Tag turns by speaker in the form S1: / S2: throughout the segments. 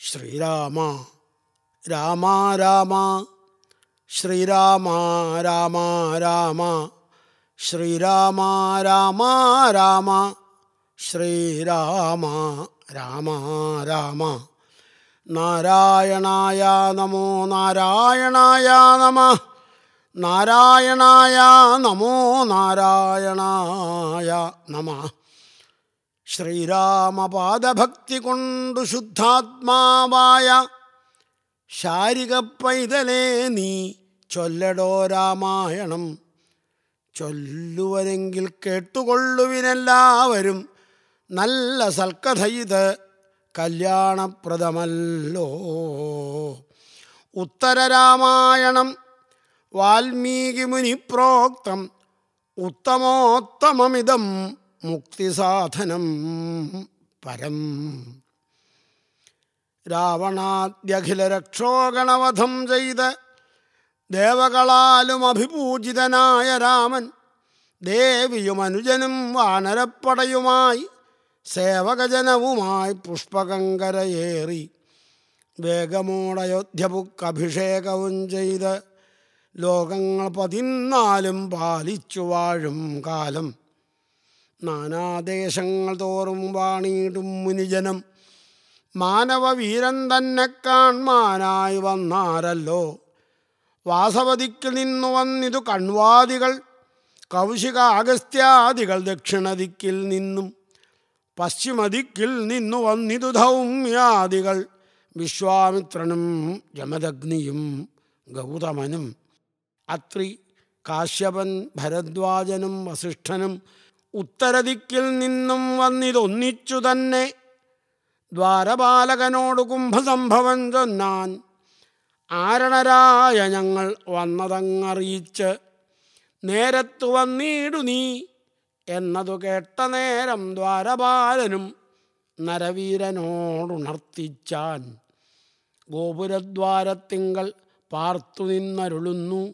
S1: ശ്രീരാമ രാമ രാമ ശ്രീരാമ രാമ രാമ ശ്രീരാമ രാമ രാമ ശ്രീരാമ രാമ രാമ നാരായണായ നമോ നാരായണായ നമ നാരായണായ നമോ നാരായണായ നമ ശ്രീരാമപാദഭക്തി കൊണ്ടു ശുദ്ധാത്മാവായ ശാരിക പൈതലേ നീ ചൊല്ലടോ രാമായണം ചൊല്ലുവരെങ്കിൽ കേട്ടുകൊള്ളുവിനെല്ലാവരും നല്ല സൽക്കഥ ഇത് കല്യാണപ്രദമല്ലോ ഉത്തരരാമായണം വാൽമീകി മുനി പ്രോക്തം ഉത്തമോത്തമമിതം മുക്തിസാധനം പരം രാവണാദ്യഖില രക്ഷോഗണവധം ചെയ്ത് ദേവകളാലും അഭിപൂജിതനായ രാമൻ ദേവിയും അനുജനും വാനരപ്പടയുമായി സേവകജനവുമായി പുഷ്പകങ്കരയേറി വേഗമോടയോധ്യപുക്ക് അഭിഷേകവും ചെയ്ത് ലോകങ്ങൾ പതിനാലും പാലിച്ചു വാഴും കാലം നാനാദേശങ്ങൾ തോറും വാണിയിടും മുനിജനം മാനവവീരൻ തന്നെ കാൺമാനായി വന്നാരല്ലോ വാസവതിക്ക് നിന്നു വന്നിതു കൺവാദികൾ കൗശിക അഗസ്ത്യാദികൾ ദക്ഷിണദിക്കിൽ നിന്നും പശ്ചിമദിക്കിൽ നിന്നു വന്നിതു ധൗമ്യാദികൾ വിശ്വാമിത്രനും ജമദഗ്നിയും ഗൗതമനും അത്രി കാശ്യപൻ ഭരദ്വാജനും വസിഷ്ഠനും ഉത്തരദിക്കിൽ നിന്നും വന്നിതൊന്നിച്ചു തന്നെ ദ്വാരപാലകനോട് കുംഭസംഭവം ചൊന്നാൻ ആരണരായ ഞങ്ങൾ വന്നതങ്ങറിയിച്ച് നേരത്തു വന്നീടു നീ എന്നതു കേട്ട നേരം ദ്വാരപാലനും നരവീരനോടുണർത്തിച്ചാൻ ഗോപുരദ്വാരത്തിങ്കൽ പാർത്തു നിന്നരുളുന്നു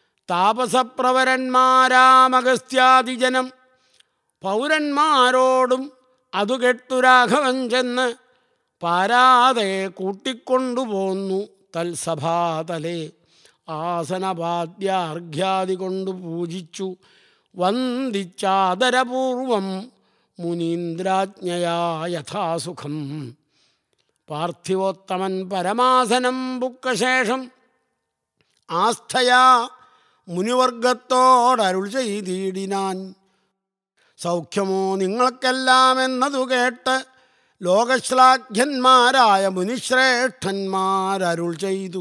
S1: താപസപ്രവരന്മാരാമഗസ്ത്യാദിജനം പൗരന്മാരോടും അതു കെട്ടു രാഘവൻ ചെന്ന് പാരാതെ കൂട്ടിക്കൊണ്ടുപോന്നു തൽസഭാതലെ ആസനപാദ്യാർഘ്യാദി കൊണ്ടു പൂജിച്ചു വന്ദിച്ചാദരപൂർവം മുനീന്ദ്രാജ്ഞയാ യഥാസുഖം പാർത്ഥിവോത്തമൻ പരമാസനം ബുക്കശേഷം ആസ്ഥയാ മുനിവർഗത്തോടരുൾ ചെയ്തിടിനാൻ സൗഖ്യമോ നിങ്ങൾക്കെല്ലാം എന്നതു കേട്ട് ലോകശ്ലാഘ്യന്മാരായ മുനിശ്രേഷ്ഠന്മാരരുൾ ചെയ്തു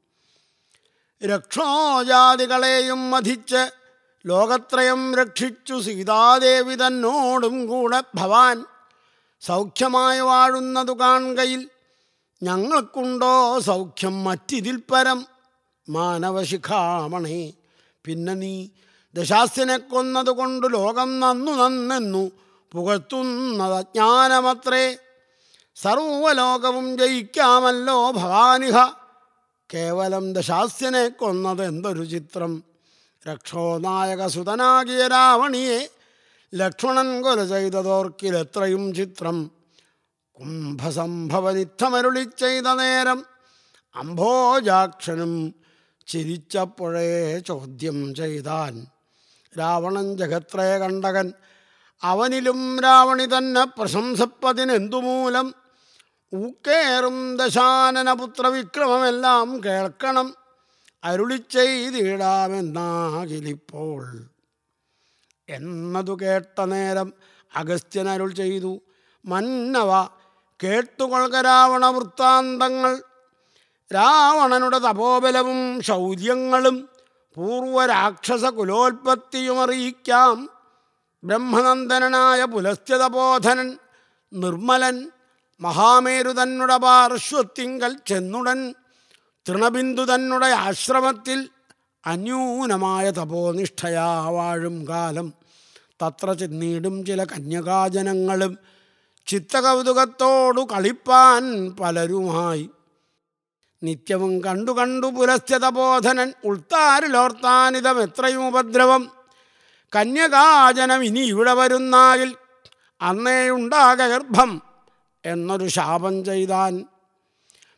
S1: രക്ഷോജാതികളെയും മധിച്ച് ലോകത്രയം രക്ഷിച്ചു സീതാദേവി തന്നോടും കൂടെ ഭവാൻ സൗഖ്യമായി വാഴുന്നതു കാണുകയിൽ ഞങ്ങൾക്കുണ്ടോ സൗഖ്യം മറ്റിതിൽ പരം മാനവശിഖാമണേ പിന്നെ നീ ദശാസ്യനെ കൊന്നതുകൊണ്ട് ലോകം നന്നു നന്നെന്നു പുകഴ്ത്തുന്നത് അജ്ഞാനമത്രേ സർവലോകവും ജയിക്കാമല്ലോ ഭവാനിഹ കേവലം ദശാസ്യനെ കൊന്നത് എന്തൊരു ചിത്രം രക്ഷോനായക സുതനാകിയ രാവണിയെ ലക്ഷ്മണൻ കൊല ചെയ്തതോർക്കിലെത്രയും ചിത്രം കുംഭസംഭവനിത്തമരുളി ചെയ്ത നേരം അംഭോജാക്ഷനും ചിരിച്ചപ്പോഴേ ചോദ്യം ചെയ്താൻ രാവണൻ ജഗത്രയ കണ്ടകൻ അവനിലും രാവണി തന്നെ പ്രശംസപ്പതിനെന്തുമൂലം ഊക്കേറും ദശാനനപുത്ര വിക്രമമെല്ലാം കേൾക്കണം അരുളി ചെയ്തിടാമെന്നാകിലിപ്പോൾ എന്നതു കേട്ട നേരം അഗസ്ത്യൻ അരുൾ ചെയ്തു മന്നവ കേട്ടുകൊള്ളുക രാവണ വൃത്താന്തങ്ങൾ രാവണനുടെ തപോബലവും ശൗര്യങ്ങളും പൂർവരാക്ഷസ കുലോൽപത്തിയും അറിയിക്കാം ബ്രഹ്മനന്ദനായ പുലസ്ത്യതബോധനൻ നിർമ്മലൻ മഹാമേരു തന്നുടെ പാർശ്വത്തിങ്കൽ ചെന്നുടൻ തൃണബിന്ദു തന്നുടെ ആശ്രമത്തിൽ അന്യൂനമായ തപോനിഷ്ഠയാ വാഴും കാലം തത്ര ചെന്നീടും ചില കന്യകാജനങ്ങളും ചിത്തകൗതുകത്തോടു കളിപ്പാൻ പലരുമായി നിത്യവും കണ്ടു കണ്ടു പുലസ്ത്യതബോധനൻ ഉൾത്താരിലോർത്താനിതം എത്രയും ഉപദ്രവം കന്യകാജനം ഇനി ഇവിടെ വരുന്നാകിൽ അന്നേ ഉണ്ടാക ഗർഭം എന്നൊരു ശാപം ചെയ്താൻ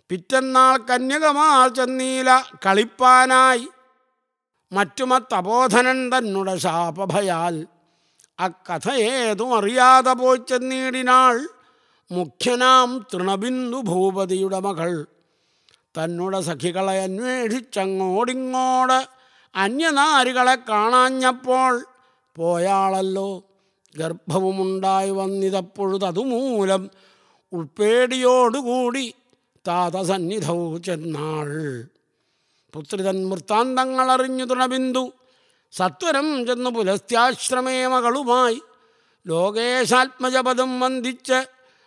S1: പിറ്റന്നാൾ കന്യകമാർ ചെന്നീല കളിപ്പാനായി മറ്റുമ തപോധനൻ തന്നുടെ ശാപഭയാൽ അക്കഥ ഏതും അറിയാതെ പോയി ചെന്നീടിനാൾ മുഖ്യനാം തൃണബിന്ദു ഭൂപതിയുടെ മകൾ തന്നുടെ സഖികളെ അന്വേഷിച്ചങ്ങോടിങ്ങോട് അന്യനാരികളെ കാണാഞ്ഞപ്പോൾ പോയാളല്ലോ ഗർഭവുമുണ്ടായി വന്നിതപ്പൊഴുതതുമൂലം ഉൾപ്പേടിയോടുകൂടി താതസന്നിധവും ചെന്നാൾ പുത്രിതൻ വൃത്താന്തങ്ങൾ അറിഞ്ഞു തൃണബിന്ദു സത്വരം ചെന്നു പുലസ്ത്യാശ്രമേ മകളുമായി ലോകേശാത്മജപദം വന്ദിച്ച്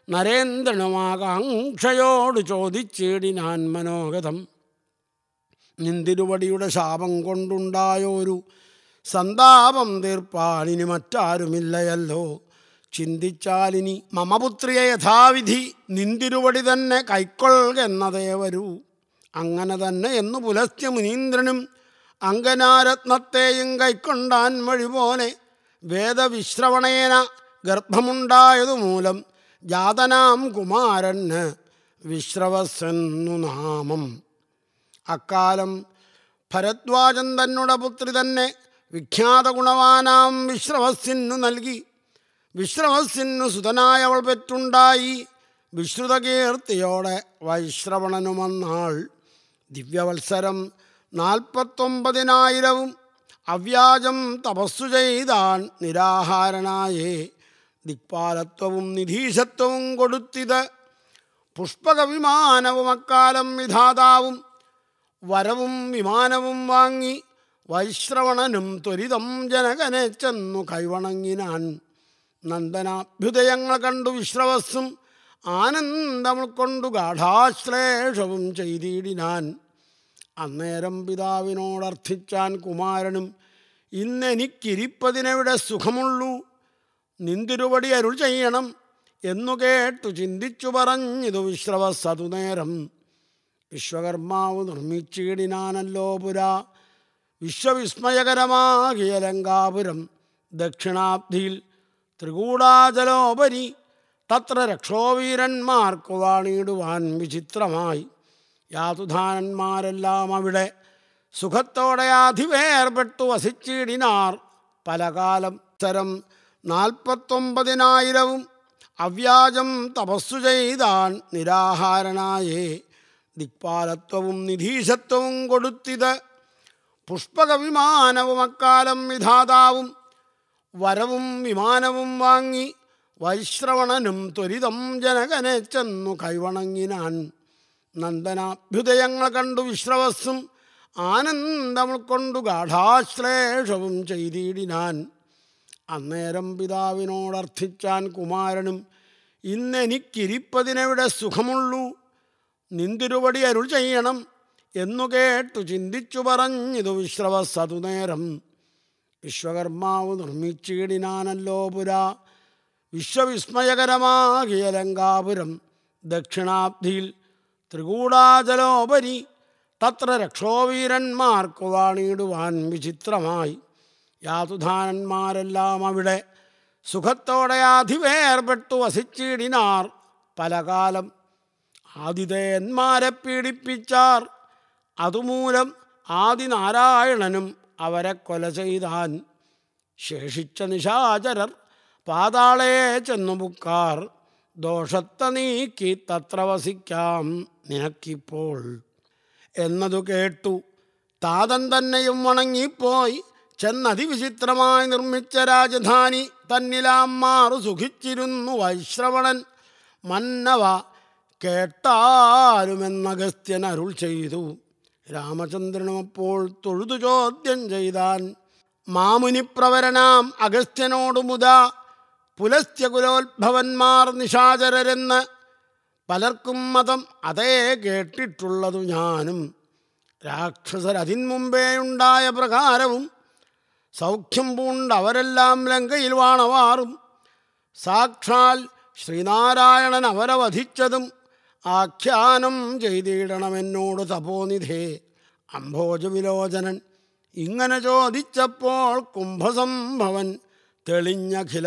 S1: നരേന്ദ്രനുമാകാംക്ഷയോട് ചോദിച്ചിടിനാൻ മനോഗതം നിന്തിരുവടിയുടെ ശാപം കൊണ്ടുണ്ടായൊരു സന്താപം തീർപ്പാനിനി മറ്റാരുമില്ലയല്ലോ ചിന്തിച്ചാലിനി മമപുത്രിയെ യഥാവിധി നിന്തിരുവടി തന്നെ കൈക്കൊള്ളുകെന്നതേ വരൂ അങ്ങനെ തന്നെ എന്നു പുലസ്ത്യ മുനീന്ദ്രനും അങ്കനാരത്നത്തെയും കൈക്കൊണ്ടാൻ വഴി പോലെ വേദവിശ്രവണേന ഗർഭമുണ്ടായതു മൂലം ജാതനാം കുമാരന് വിശ്രവസ്സെന്നു നാമം അക്കാലം ഭരദ്വാജൻ തന്നുടെ പുത്രി തന്നെ വിഖ്യാത ഗുണവാനാം വിശ്രവസ്സിനു നൽകി വിശ്രവസ്സിനു സുതനായവൾ പെറ്റുണ്ടായി വിശ്രുതകീർത്തിയോടെ വൈശ്രവണനുമന്നാൾ ദിവ്യവത്സരം നാൽപ്പത്തൊമ്പതിനായിരവും അവ്യാജം തപസ്സു ചെയ്താൻ നിരാഹാരനായേ ദിക്പാലത്വവും നിധീശത്വവും കൊടുത്തിത് പുഷ്പകവിമാനവും അക്കാലം വിധാതാവും വരവും വിമാനവും വാങ്ങി വൈശ്രവണനും ത്വരിതം ജനകനെ ചെന്നു കൈവണങ്ങിനാൻ നന്ദനാഭ്യുദയങ്ങൾ കണ്ടു വിശ്രവസ്സും ആനന്ദം ഉൾക്കൊണ്ടു ഗാഠാശ്ലേഷവും ചെയ്തിടിനാൻ അന്നേരം പിതാവിനോടർത്ഥിച്ചാൻ കുമാരനും ഇന്നെനിക്കിരിപ്പതിനെവിടെ സുഖമുള്ളൂ നിന്തിരുവടി അരുൾ ചെയ്യണം എന്നു കേട്ടു ചിന്തിച്ചു പറഞ്ഞിതു വിശ്രവസ്സതു നേരം വിശ്വകർമാവ് നിർമ്മിച്ചിടിനാനല്ലോ പുരാ വിശ്വവിസ്മയകരമാകിയ ലങ്കാപുരം ദക്ഷിണാബ്ധിയിൽ ത്രികൂടാചലോപരി തത്ര രക്ഷോവീരന്മാർക്കു വാണിടുവാൻ വിചിത്രമായി യാതുധാനന്മാരെല്ലാം അവിടെ സുഖത്തോടെ ആധിവേർപ്പെട്ടു വസിച്ചിടിനാർ പലകാലം തരം നാൽപ്പത്തൊമ്പതിനായിരവും അവ്യാജം തപസ്സു ചെയ്താൻ നിരാഹാരനായേ ദിക്പാലത്വവും നിധീശത്വവും കൊടുത്തിത് പുഷ്പകവിമാനവും അക്കാലം വിധാതാവും വരവും വിമാനവും വാങ്ങി വൈശ്രവണനും ത്വരിതം ജനകനെ ചെന്നു കൈവണങ്ങിനാൻ നന്ദനാഭ്യുദയങ്ങൾ കണ്ടു വിശ്രവസ്സും ആനന്ദം ഉൾക്കൊണ്ടു ഗാഠാശ്ലേഷവും ചെയ്തിടിനാൻ അന്നേരം പിതാവിനോടർത്ഥിച്ചാൻ കുമാരനും ഇന്നെനിക്കിരിപ്പതിനെവിടെ സുഖമുള്ളൂ നിന്തിരുവടി അരുൾ ചെയ്യണം എന്നു കേട്ടു ചിന്തിച്ചു പറഞ്ഞിതു വിശ്രവസ്സതു നേരം വിശ്വകർമാവ് നിർമ്മിച്ചിടിനാനല്ലോ പുരാ വിശ്വവിസ്മയകരമാകിയ ലങ്കാപുരം ദക്ഷിണാബ്ധിയിൽ ത്രികൂടാചലോപരി തത്ര രക്ഷോവീരന്മാർക്കു വാണിടുവാൻ വിചിത്രമായി യാതുധാനന്മാരെല്ലാം അവിടെ സുഖത്തോടെ ആധിവേർപ്പെട്ടു വസിച്ചിടിനാർ പലകാലം ആതിഥേയന്മാരെ പീഡിപ്പിച്ചാർ അതുമൂലം ആദിനാരായണനും അവരെ കൊല ചെയ്താൻ ശേഷിച്ച നിശാചരർ പാതാളെ ചെന്നു മുക്കാർ ദോഷത്തെ നീക്കി തത്ര വസിക്കാം നിനക്കിപ്പോൾ എന്നതു കേട്ടു താതൻ തന്നെയും വണങ്ങിപ്പോയി ചെന്നതിവിചിത്രമായി നിർമ്മിച്ച രാജധാനി തന്നിലാമാറു സുഖിച്ചിരുന്നു വൈശ്രവണൻ മന്നവ കേട്ടാലുമെന്നഗസ്ത്യൻ അരുൾ ചെയ്തു രാമചന്ദ്രനും അപ്പോൾ തൊഴുതു ചോദ്യം ചെയ്താൻ മാമുനിപ്രവരനാം അഗസ്ത്യനോടു മുതാ പുലസ്ത്യകുലോത്ഭവന്മാർ നിശാചരരെന്ന് പലർക്കും മതം അതേ കേട്ടിട്ടുള്ളതു ഞാനും രാക്ഷസരതിൻ മുമ്പേ ഉണ്ടായ പ്രകാരവും സൗഖ്യം പൂണ്ട് അവരെല്ലാം ലങ്കയിൽ വാണവാറും സാക്ഷാൽ ശ്രീനാരായണൻ അവരെ വധിച്ചതും ആഖ്യാനം ചെയ്തിടണമെന്നോട് തപോനിധേ അംഭോജവിലോചനൻ ഇങ്ങനെ ചോദിച്ചപ്പോൾ കുംഭസംഭവൻ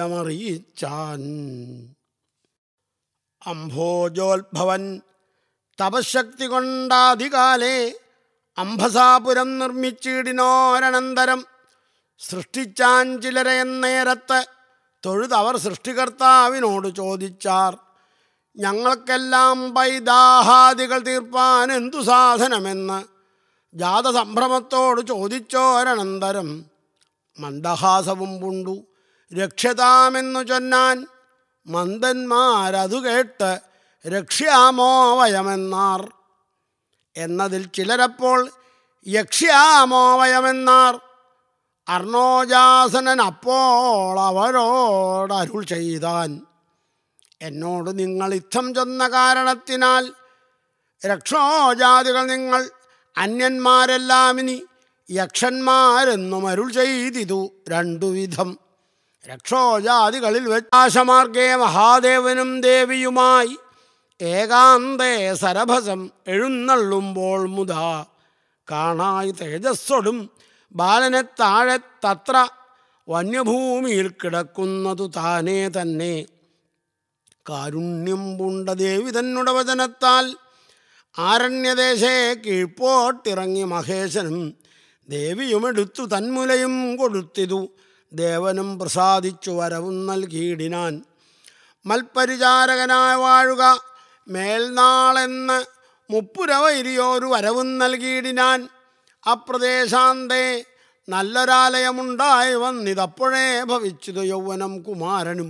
S1: തെളിഞ്ഞഖിലമറിയിച്ചാൻ അംഭോജോത്ഭവൻ തപശക്തി കൊണ്ടാധികാലേ അംബസാപുരം നിർമ്മിച്ചിടിനോരനന്തരം സൃഷ്ടിച്ചാൻ ചിലരെ നേരത്ത് തൊഴുതവർ സൃഷ്ടികർത്താവിനോട് ചോദിച്ചാർ ഞങ്ങൾക്കെല്ലാം പൈദാഹാദികൾ തീർപ്പാൻ എന്തു സാധനമെന്ന് ജാതസംഭ്രമത്തോട് ചോദിച്ചോരനന്തരം മന്ദഹാസവും പുണ്ടു രക്ഷ്യതാമെന്നു ചൊന്നാൻ മന്ദന്മാരതു കേട്ട് രക്ഷ്യാമോ വയമെന്നാർ എന്നതിൽ ചിലരപ്പോൾ യക്ഷ്യാമോ വയമെന്നാർ അർണോജാസനൻ അപ്പോൾ അവരോട് അരുൾ ചെയ്താൻ എന്നോട് നിങ്ങൾ ഇത്തം ചെന്ന കാരണത്തിനാൽ രക്ഷോജാതികൾ നിങ്ങൾ അന്യന്മാരെല്ലാം ഇനി യക്ഷന്മാരെന്നും അരുൾ ചെയ്തിതു രണ്ടുവിധം രക്ഷോജാതികളിൽ വെച്ചാശമാർഗേ മഹാദേവനും ദേവിയുമായി ഏകാന്തേ സരഭസം എഴുന്നള്ളുമ്പോൾ മുതാ കാണായി തേജസ്സൊടും ബാലനെ താഴെ തത്ര വന്യഭൂമിയിൽ കിടക്കുന്നതു താനേ തന്നെ കാരുണ്യം പൂണ്ട ദേവി തന്നുടെ വചനത്താൽ ആരണ്യദേശേ കീഴ്പോട്ടിറങ്ങി മഹേശനും ദേവിയുമെടുത്തു തന്മുലയും കൊടുത്തിതു ദേവനും പ്രസാദിച്ചു വരവും നൽകിയിടിനാൻ മൽപരിചാരകനായി വാഴുക മേൽനാളെന്ന് മുപ്പുരവൈരിയോരു വരവും നൽകിയിടിനാൻ അപ്രദേശാന്തേ നല്ലൊരാലയമുണ്ടായി വന്നിതപ്പോഴേ ഭവിച്ചതു യൗവനം കുമാരനും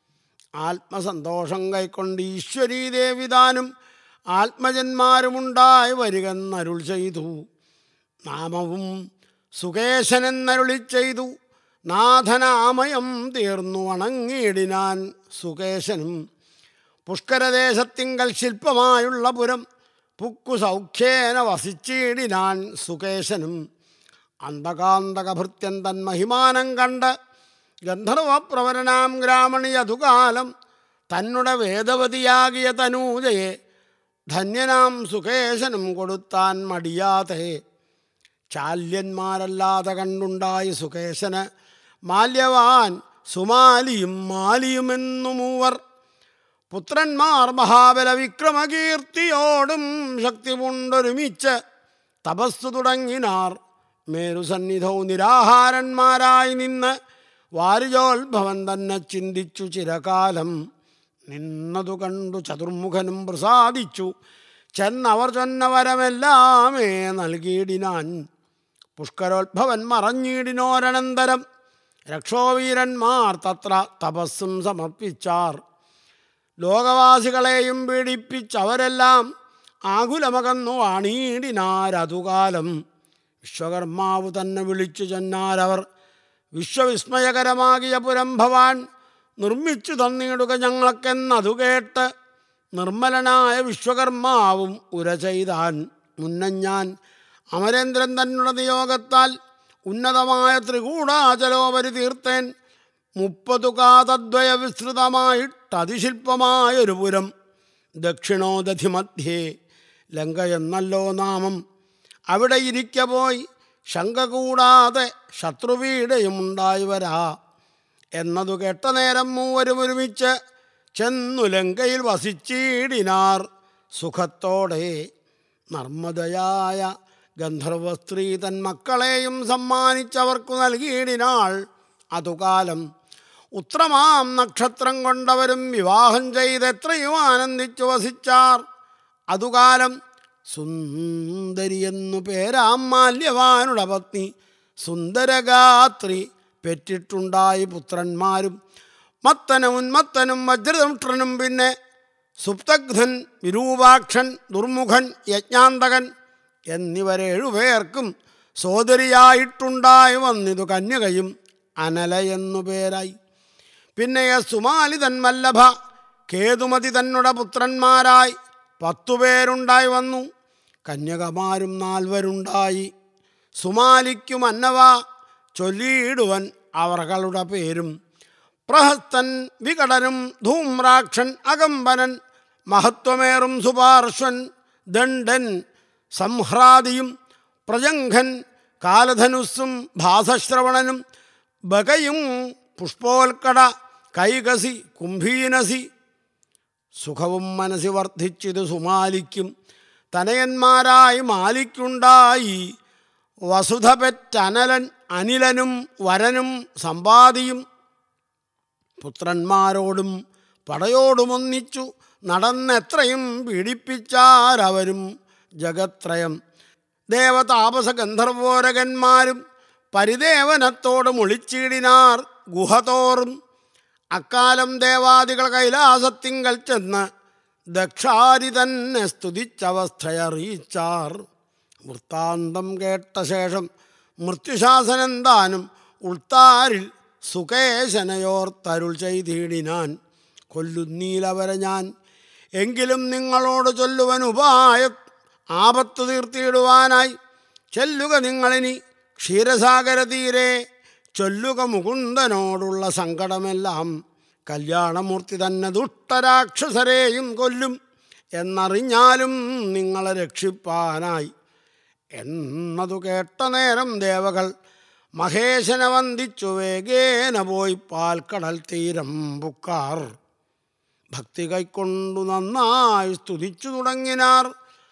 S1: ആത്മസന്തോഷം കൈക്കൊണ്ട് ഈശ്വരീ ദേവിതാനും ആത്മജന്മാരുമുണ്ടായി വരികെന്നരുൾ ചെയ്തു നാമവും സുകേശനെന്നരുളി ചെയ്തു നാഥനാമയം തീർന്നു വണങ്ങിയിടിനാൻ സുകേശനും പുഷ്കരദേശത്തിങ്കൽ ശില്പമായുള്ള പുരം പുക്കു സൗഖ്യേന വസിച്ചിടിനാൻ സുകേശനും അന്ധകാന്തകഭൃത്യൻ തൻ മഹിമാനം കണ്ട് ഗന്ധർവപ്രവരനാം ഗ്രാമണി അതുകാലം തന്നുടെ വേദവതിയാകിയ തനൂജയെ ധന്യനാം സുകേശനും കൊടുത്താൻ മടിയാതെ ചാല്യന്മാരല്ലാതെ കണ്ടുണ്ടായി സുകേശന് മാല്യവാൻ സുമാലിയും മാലിയുമെന്നു മൂവർ പുത്രന്മാർ മഹാബല വിക്രമകീർത്തിയോടും ശക്തി കൊണ്ടൊരുമിച്ച് തപസ്സു തുടങ്ങിനാർ മേരുസന്നിധവും നിരാഹാരന്മാരായി നിന്ന് വാരിജോത്ഭവൻ തന്നെ ചിന്തിച്ചു ചിരകാലം നിന്നതു കണ്ടു ചതുർമുഖനും പ്രസാദിച്ചു ചെന്നവർ ചൊന്ന വരമെല്ലാമേ നൽകിയിടിനാൻ പുഷ്കരോത്ഭവൻ മറഞ്ഞിടിനോരനന്തരം രക്ഷോവീരന്മാർ തത്ര തപസ്സും സമർപ്പിച്ചാർ ലോകവാസികളെയും പീഡിപ്പിച്ചവരെല്ലാം ആകുലമകന്നു വാണീടിനാരതുകാലം വിശ്വകർമാവ് തന്നെ വിളിച്ചു ചെന്നാരവർ വിശ്വവിസ്മയകരമാകിയ പുരം ഭവാൻ നിർമ്മിച്ചു തന്നിടുക ഞങ്ങൾക്കെന്നതു കേട്ട് നിർമ്മലനായ വിശ്വകർമാവും ഉര ചെയ്താൻ മുന്നഞ്ഞാൻ അമരേന്ദ്രൻ തന്നുടെ നിയോഗത്താൽ ഉന്നതമായ ത്രികൂടാചലോപരി തീർത്തേൻ മുപ്പതു കാതദ്വയ വിസ്തൃതമായിട്ടതിശില്പമായൊരു പുരം ദക്ഷിണോദധി മധ്യേ ലങ്ക എന്നല്ലോ നാമം അവിടെ ഇരിക്ക പോയി ശങ്ക കൂടാതെ ശത്രുവീടയുമുണ്ടായി വരാ എന്നതു കേട്ട നേരം മൂവരും ഒരുമിച്ച് ചെന്നു ലങ്കയിൽ വസിച്ചിടിനാർ സുഖത്തോടെ നർമ്മദയായ ഗന്ധർവസ്ത്രീ തൻ മക്കളെയും സമ്മാനിച്ചവർക്കു നൽകിയിടിനാൾ അതുകാലം ഉത്രമാം നക്ഷത്രം കൊണ്ടവരും വിവാഹം ചെയ്ത് എത്രയും ആനന്ദിച്ചു വസിച്ചാർ അതുകാലം സുന്ദരിയെന്നു പേരാം മാല്യവാനുടെ പത്നി സുന്ദരഗാത്രി പെറ്റിട്ടുണ്ടായി പുത്രന്മാരും മത്തനും ഉന്മത്തനും വജ്രദംഷ്ട്രനും പിന്നെ സുപ്തഘ്നൻ വിരൂപാക്ഷൻ ദുർമുഖൻ യജ്ഞാന്തകൻ എന്നിവരേഴുപേർക്കും സോദരിയായിട്ടുണ്ടായി വന്നിതു കന്യകയും അനല എന്നു പേരായി പിന്നെ സുമാലി തൻ വല്ലഭ കേതുമതി തന്നുടെ പുത്രന്മാരായി പത്തുപേരുണ്ടായി വന്നു കന്യകമാരും നാൽവരുണ്ടായി സുമാലിക്കും അന്നവ ചൊല്ലിയിടുവൻ അവർകളുടെ പേരും പ്രഹസ്തൻ വികടനും ധൂമ്രാക്ഷൻ അകമ്പനൻ മഹത്വമേറും സുപാർശ്വൻ ദണ്ഡൻ സംഹ്രാദിയും പ്രജംഘൻ കാലധനുസ്സും ഭാസശ്രവണനും ബകയും പുഷ്പോൽക്കട കൈകസി കുംഭീനസി സുഖവും മനസ്സി വർദ്ധിച്ചിത് സുമാലിക്കും തനയന്മാരായി മാലിക്കുണ്ടായി വസുധ പെറ്റനലൻ അനിലനും വരനും സമ്പാദിയും പുത്രന്മാരോടും പടയോടുമൊന്നിച്ചു നടന്നെത്രയും പീഡിപ്പിച്ചാരവരും ജഗത്രയം ദേവതാപസ ഗന്ധർവോരകന്മാരും പരിദേവനത്തോട് മുളിച്ചീടിനാർ ഗുഹതോറും അക്കാലം ദേവാദികൾ കൈലാസത്തിങ്കൽ ചെന്ന് ദക്ഷാരി തന്നെ സ്തുതിച്ചവസ്ഥയറിയിച്ചാർ വൃത്താന്തം കേട്ട ശേഷം മൃത്യുശാസനം താനും ഉൾത്താരിൽ സുകേശനയോർത്തരുൾ ചെയ്തിടിനാൻ കൊല്ലുന്നീലവരെ ഞാൻ എങ്കിലും നിങ്ങളോട് ചൊല്ലുവൻ ഉപായ ആപത്ത് തീർത്തിയിടുവാനായി ചെല്ലുക നിങ്ങളിനി ക്ഷീരസാഗര തീരെ ചൊല്ലുക മുകുന്ദനോടുള്ള സങ്കടമെല്ലാം കല്യാണമൂർത്തി തന്നെ ദുഷ്ടരാക്ഷസരെയും കൊല്ലും എന്നറിഞ്ഞാലും നിങ്ങളെ രക്ഷിപ്പാനായി എന്നതു കേട്ട നേരം ദേവകൾ മഹേശനെ വന്ദിച്ചു വേഗേന പോയി പാൽക്കടൽ തീരം പുക്കാർ ഭക്തി കൈക്കൊണ്ടു നന്നായി സ്തുതിച്ചു തുടങ്ങിനാർ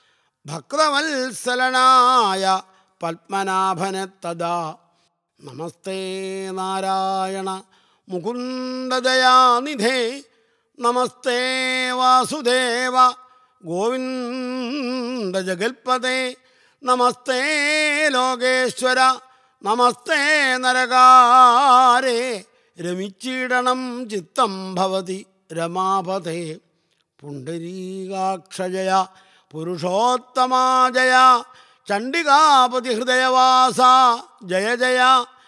S1: ഭക്തവത്സലനായ പത്മനാഭനെ തഥാ നമസ്തേ നാരായണ മുകുന്ദദയാനിധേ നമസ്തേ വാസുദേവ ഗോവിന്ദ ജഗൽപതേ നമസ്തേ ലോകേശ്വര നമസ്തേ നരകാരേ രമിച്ചിടണം ചിത്തം ഭവതി രമാപതേ പുണ്ടരീകാക്ഷജയ പുരുഷോത്തമാജയ ചണ്ഡികാപതി ഹൃദയവാസ ജയ ജയ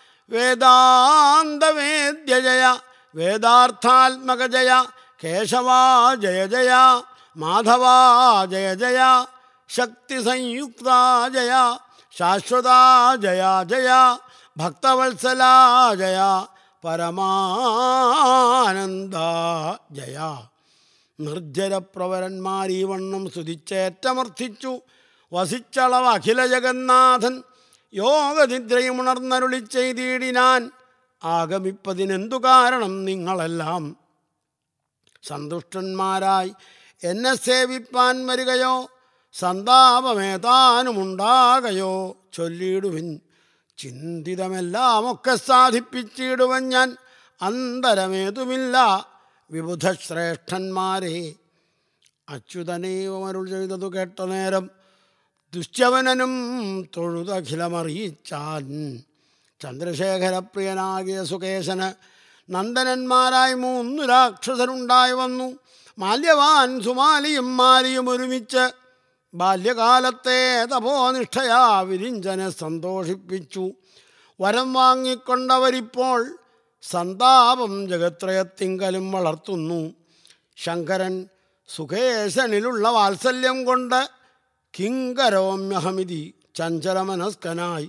S1: വേദാന്തവേദ്യ ജയ വേദാർത്ഥാത്മക ജയ കേശവാ ജയ ജയ മാധവാ ജയ ജയ ശക്തിസംയുക്ത ജയ ശാശ്വത ജയ ജയ ഭക്തവത്സല ജയ പരമാനന്ദ ജയ നിർജ്ജരപ്രവരന്മാർ ഈ വണ്ണം സ്തുതിച്ചേറ്റമർത്ഥിച്ചു വസിച്ചളവ് അഖില ജഗന്നാഥൻ യോഗനിദ്രയുമുണർന്നരുളി ചെയ്തിടിനാൻ ആഗമിപ്പതിനെന്തു കാരണം നിങ്ങളെല്ലാം സന്തുഷ്ടന്മാരായി എന്നെ സേവിപ്പാൻ വരികയോ സന്താപമേതാനുമുണ്ടാകയോ ചൊല്ലിയിടുവിൻ ചിന്തിതമെല്ലാമൊക്കെ സാധിപ്പിച്ചിടുവൻ ഞാൻ അന്തരമേതുമില്ല വിബുധശ്രേഷ്ഠന്മാരെ അച്യുതനേവമരുൾ ചെയ്തതു കേട്ട നേരം ദുശ്യവനനും തൊഴുതഖിലമറിയിച്ചാൻ ചന്ദ്രശേഖരപ്രിയനാകിയ സുകേശന് നന്ദനന്മാരായി മൂന്നു രാക്ഷസരുണ്ടായി വന്നു മാല്യവാൻ സുമാലിയും മാലിയും ഒരുമിച്ച് ബാല്യകാലത്തെ തപോനിഷ്ഠയാ വിരിഞ്ചനെ സന്തോഷിപ്പിച്ചു വരം വാങ്ങിക്കൊണ്ടവരിപ്പോൾ സന്താപം ജഗത്രയത്തിങ്കലും വളർത്തുന്നു ശങ്കരൻ സുഖേശനിലുള്ള വാത്സല്യം കൊണ്ട് കിങ്കരോമ്യഹമിതി ചഞ്ചലമനസ്കനായി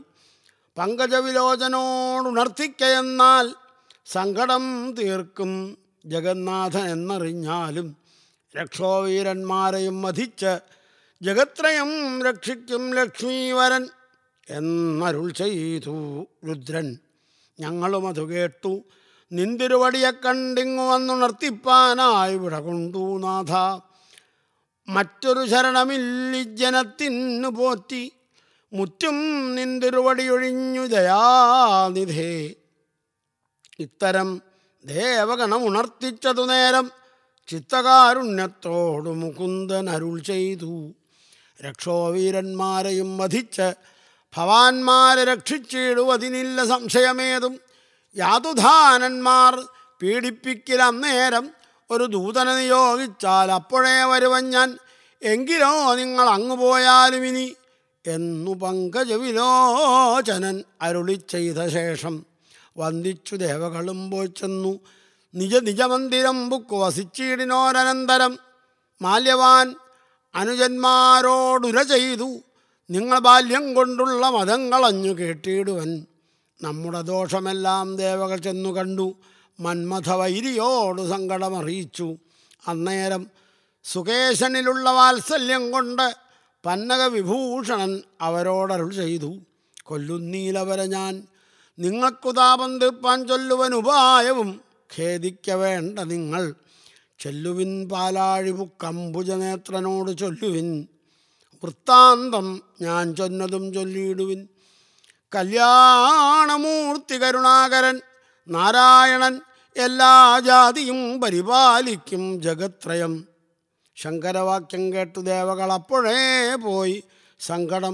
S1: പങ്കജവിലോചനോടുണർത്തിക്കയെന്നാൽ സങ്കടം തീർക്കും ജഗന്നാഥൻ എന്നറിഞ്ഞാലും രക്ഷോവീരന്മാരെയും വധിച്ച് ജഗത്രയം രക്ഷിക്കും ലക്ഷ്മീവരൻ എന്നരുൾ ചെയ്തു രുദ്രൻ ഞങ്ങളും അത് കേട്ടു നിന്തിരുവടിയെ കണ്ടിങ്ങു വന്നുണർത്തിപ്പാനായി വിട കൊണ്ടു നാഥ മറ്റൊരു ശരണമില്ലിജനത്തിനു പോറ്റി മുറ്റും നിന്തിരുവടിയൊഴിഞ്ഞു ദയാനിധേ ഇത്തരം ദേവഗണം ഉണർത്തിച്ചതു നേരം ചിത്തകാരുണ്യത്തോടു മുകുന്ദൻ അരുൾ ചെയ്തു രക്ഷോവീരന്മാരെയും വധിച്ച് ഭവാന്മാരെ രക്ഷിച്ചിടുവതിനില്ല സംശയമേതും യാതുധാനന്മാർ പീഡിപ്പിക്കലന്നേരം ഒരു ദൂതനെ നിയോഗിച്ചാൽ അപ്പോഴേ വരുവൻ ഞാൻ എങ്കിലോ നിങ്ങൾ അങ്ങു പോയാലും ഇനി എന്നു പങ്കജവിലോചനൻ അരുളി ചെയ്ത ശേഷം വന്ദിച്ചു ദേവകളും പോയി ചെന്നു നിജ നിജമന്ദിരം ബുക്ക് വസിച്ചിടിനോരനന്തരം മാല്യവാൻ അനുജന്മാരോടുര ചെയ്തു നിങ്ങൾ ബാല്യം കൊണ്ടുള്ള മതം കളഞ്ഞു കേട്ടിടുവൻ നമ്മുടെ ദോഷമെല്ലാം ദേവകൾ ചെന്നു കണ്ടു മന്മഥവൈരിയോട് സങ്കടമറിയിച്ചു അന്നേരം സുകേശനിലുള്ള വാത്സല്യം കൊണ്ട് പന്നക വിഭൂഷണൻ അവരോടരുൾ ചെയ്തു കൊല്ലുന്നീലവരെ ഞാൻ നിങ്ങൾക്കു താപം തീർപ്പാൻ ചൊല്ലുവൻ ഉപായവും ഖേദിക്ക വേണ്ട നിങ്ങൾ ചെല്ലുവിൻ പാലാഴിപുക്കംബുജനേത്രനോട് ചൊല്ലുവിൻ വൃത്താന്തം ഞാൻ ചൊന്നതും ചൊല്ലിയിടുവിൻ കല്യാണമൂർത്തി കരുണാകരൻ നാരായണൻ എല്ലാ ജാതിയും പരിപാലിക്കും ജഗത്രയം ശങ്കരവാക്യം കേട്ടു ദേവകൾ അപ്പോഴേ പോയി സങ്കടം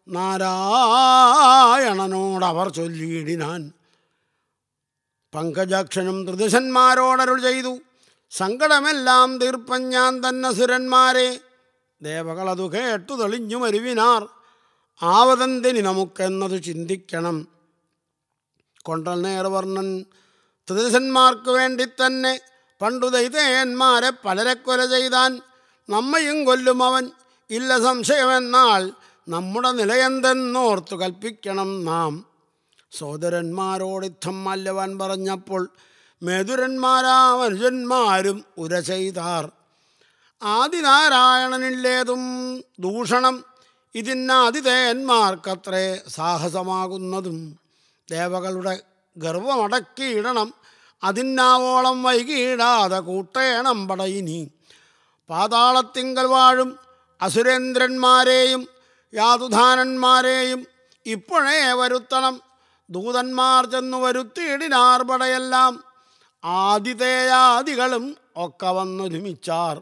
S1: നാരായണനോടവർ ചൊല്ലിയിടിനാൻ പങ്കജാക്ഷനും ത്രിദശന്മാരോടരുൾ ചെയ്തു സങ്കടമെല്ലാം തീർപ്പൻ ഞാൻ തന്നെ സുരന്മാരെ ദേവകളതു കേട്ടു തെളിഞ്ഞു മരുവിനാർ ആവതന്തിനി നമുക്കെന്നത് ചിന്തിക്കണം കൊണ്ടൽ നേർവർണ്ണൻ ത്രിദശന്മാർക്ക് വേണ്ടി തന്നെ പണ്ടു ദൈതേയന്മാരെ പലരെ കൊല ചെയ്താൻ നമ്മയും കൊല്ലും അവൻ ഇല്ല സംശയമെന്നാൽ നമ്മുടെ നിലയെന്തെന്നോർത്തു കൽപ്പിക്കണം നാം സോദരന്മാരോടിത്തം മല്ലവൻ പറഞ്ഞപ്പോൾ മേതുരന്മാരാ മനുഷ്യന്മാരും ഉര ചെയ്താർ ആദിനാരായണനില്ലേതും ദൂഷണം ഇതിന്നാതിഥേയന്മാർക്കത്രേ സാഹസമാകുന്നതും ദേവകളുടെ ഗർവമടക്കിയിടണം അതിന്നാവോളം വൈകിയിടാതെ കൂട്ടേണം പടയിനി പാതാളത്തിങ്കൽ വാഴും അസുരേന്ദ്രന്മാരെയും യാതുധാനന്മാരെയും ഇപ്പോഴേ വരുത്തണം ദൂതന്മാർ ചെന്നു വരുത്തിയിടിനാർ പടയെല്ലാം ആതിഥേയാദികളും ഒക്കെ വന്നൊരുമിച്ചാർ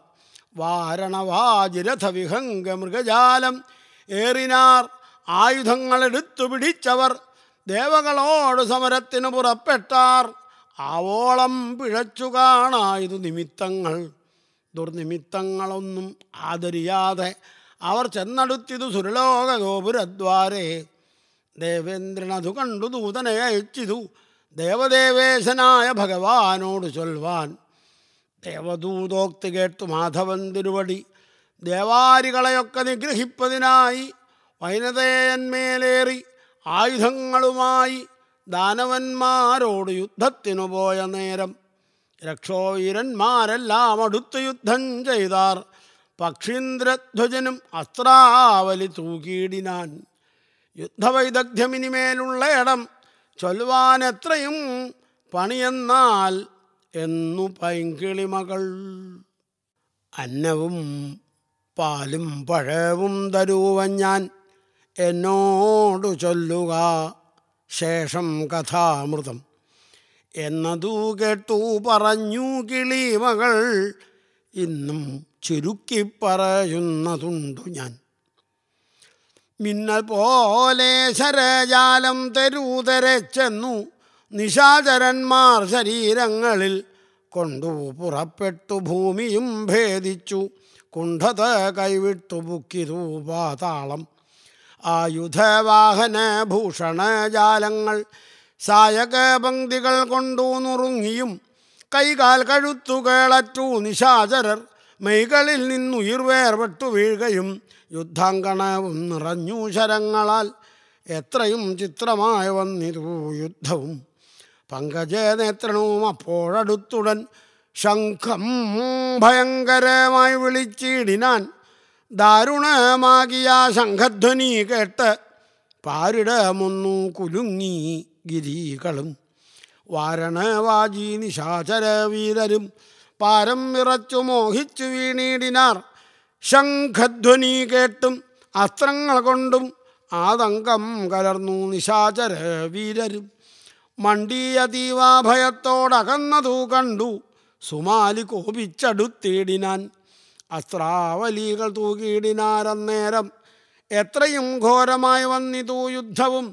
S1: വാരണവാജിരഥ വിഹംഗ മൃഗജാലം ഏറിനാർ ആയുധങ്ങളെടുത്തു പിടിച്ചവർ ദേവകളോട് സമരത്തിന് പുറപ്പെട്ടാർ ആവോളം പിഴച്ചു കാണായതു നിമിത്തങ്ങൾ ദുർനിമിത്തങ്ങളൊന്നും ആദരിയാതെ അവർ ചെന്നടുത്തിതു സുരലോക ഗോപുരദ്വാരേ ദേവേന്ദ്രൻ അതു കണ്ടു ദൂതനെ അയച്ചിതു ദേവദേവേശനായ ഭഗവാനോട് ചൊൽവാൻ ദേവദൂതോക്തി കേട്ടു മാധവൻ തിരുവടി ദേവാരികളെയൊക്കെ നിഗ്രഹിപ്പതിനായി വൈനതേയന്മേലേറി ആയുധങ്ങളുമായി ദാനവന്മാരോട് യുദ്ധത്തിനു പോയ നേരം രക്ഷോവീരന്മാരെല്ലാം അടുത്ത് യുദ്ധം ചെയ്താർ പക്ഷീന്ദ്രധ്വജനും അസ്ത്രാവലി തൂക്കിയിടിനാൻ യുദ്ധവൈദഗ്ധ്യമിനിമേലുള്ള ഇടം ചൊല്ലുവാൻ എത്രയും പണിയെന്നാൽ എന്നു പൈങ്കിളിമകൾ അന്നവും പാലും പഴവും തരുവൻ ഞാൻ എന്നോടു ചൊല്ലുക ശേഷം കഥാമൃതം എന്നതു കേട്ടു പറഞ്ഞു കിളിമകൾ ഇന്നും ചുരുക്കി പറയുന്നതുണ്ടു ഞാൻ മിന്നൽ പോലെ ശരജാലം തെരൂതരെ ചെന്നു നിശാചരന്മാർ ശരീരങ്ങളിൽ കൊണ്ടു പുറപ്പെട്ടു ഭൂമിയും ഭേദിച്ചു കുണ്ഠത കൈവിട്ടു ബുക്കിതു പാതാളം ആയുധവാഹന ഭൂഷണജാലങ്ങൾ സായക പങ്ക്തികൾ കൊണ്ടു നുറുങ്ങിയും കൈകാൽ കഴുത്തു കേളറ്റു നിശാചരർ മൈകളിൽ നിന്നുയിർവേർപെട്ടു വീഴുകയും യുദ്ധാങ്കണവും നിറഞ്ഞു ശരങ്ങളാൽ എത്രയും ചിത്രമായി വന്നിരു യുദ്ധവും പങ്കജനേത്രനും അപ്പോഴടുത്തുടൻ ശംഖം ഭയങ്കരമായി വിളിച്ചിടിനാൻ ദാരുണമാകിയ ശംഖധ്വനി കേട്ട് പാരിടമൊന്നു കുലുങ്ങി ഗിരികളും വാരണവാജി നിശാചര വീരരും പാരം വിറച്ചു മോഹിച്ചു വീണീടിനാർ ശംഖധ്വനി കേട്ടും അസ്ത്രങ്ങൾ കൊണ്ടും ആതങ്കം കലർന്നു നിശാചര വീരരും മണ്ടിയ തീവാഭയത്തോടകന്നതു കണ്ടു സുമാലി കോപിച്ചടുത്തിടിനാൻ അസ്ത്രാവലികൾ തൂക്കിയിടിനാരന്നേരം എത്രയും ഘോരമായി വന്നിതു യുദ്ധവും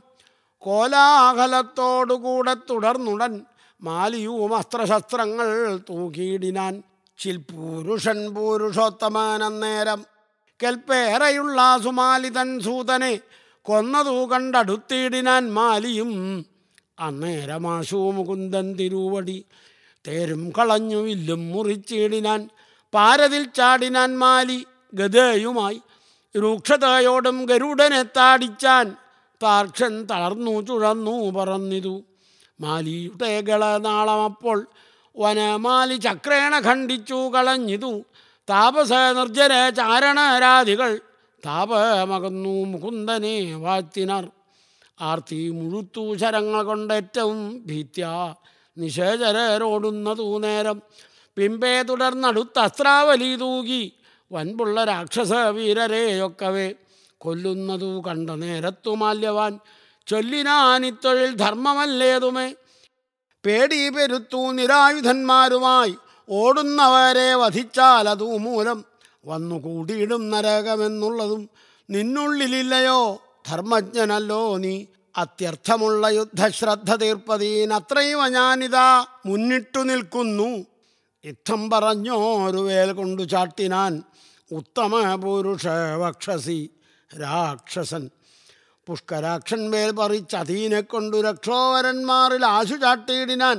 S1: കോലാഹലത്തോടുകൂടെ തുടർന്നുടൻ മാലിയും അസ്ത്രശസ്ത്രങ്ങൾ തൂക്കിയിടിനാൻ ചിൽപൂരുഷൻ പൂരുഷോത്തമൻ അന്നേരം കെൽപ്പേറെയുള്ള സുമാലിതൻ സൂതനെ കൊന്നതു കണ്ടടുത്തിടിനാൻ മാലിയും അന്നേരമാശു മുകുന്ദൻ തിരുവടി തേരും കളഞ്ഞു വില്ലും മുറിച്ചിടിനാൻ പാരതിൽ ചാടിനാൻ മാലി ഗതയുമായി രൂക്ഷതയോടും ഗരുഡനെ താടിച്ചാൻ താർക്ഷൻ തളർന്നു ചുഴന്നു പറന്നിതു മാലിയുടെ ഗളനാളമപ്പോൾ വനമാലി ചക്രേണ ഖണ്ഡിച്ചു കളഞ്ഞിതു താപസ നിർജ്ജര ചാരണരാധികൾ താപമകന്നു മുകുന്ദനെ വാഴ്ത്തിനാർ ആർത്തി മുഴുത്തു ശരങ്ങൾ കൊണ്ടേറ്റവും ഭീത്യ നിശേചരോടുന്നതു നേരം പിമ്പേ തുടർന്നടുത്ത അസ്ത്രാവലി തൂകി വൻപുള്ള രാക്ഷസ വീരരെയൊക്കവേ കൊല്ലുന്നതു കണ്ട നേരത്തു മാല്യവാൻ ചൊല്ലിനാനിത്തൊഴിൽ ധർമ്മമല്ലേതുമേ പേടി പെരുത്തു നിരായുധന്മാരുമായി ഓടുന്നവരെ വധിച്ചാൽ അതു മൂലം വന്നു കൂടിയിടും നരകമെന്നുള്ളതും നിന്നുള്ളിലില്ലയോ ധർമ്മജ്ഞനല്ലോ നീ അത്യർത്ഥമുള്ള യുദ്ധശ്രദ്ധ തീർപ്പതീനത്രയും ഞാനിതാ മുന്നിട്ടു നിൽക്കുന്നു യുദ്ധം പറഞ്ഞോരു വേൽ കൊണ്ടു ചാട്ടിനാൻ ഉത്തമ പുരുഷ വക്ഷസി രാക്ഷസൻ പുഷ്കരാക്ഷൻ വേൽ പറിച്ചതീനെ കൊണ്ടു രക്ഷോവരന്മാരിൽ ആശു ചാട്ടിയിടിനാൻ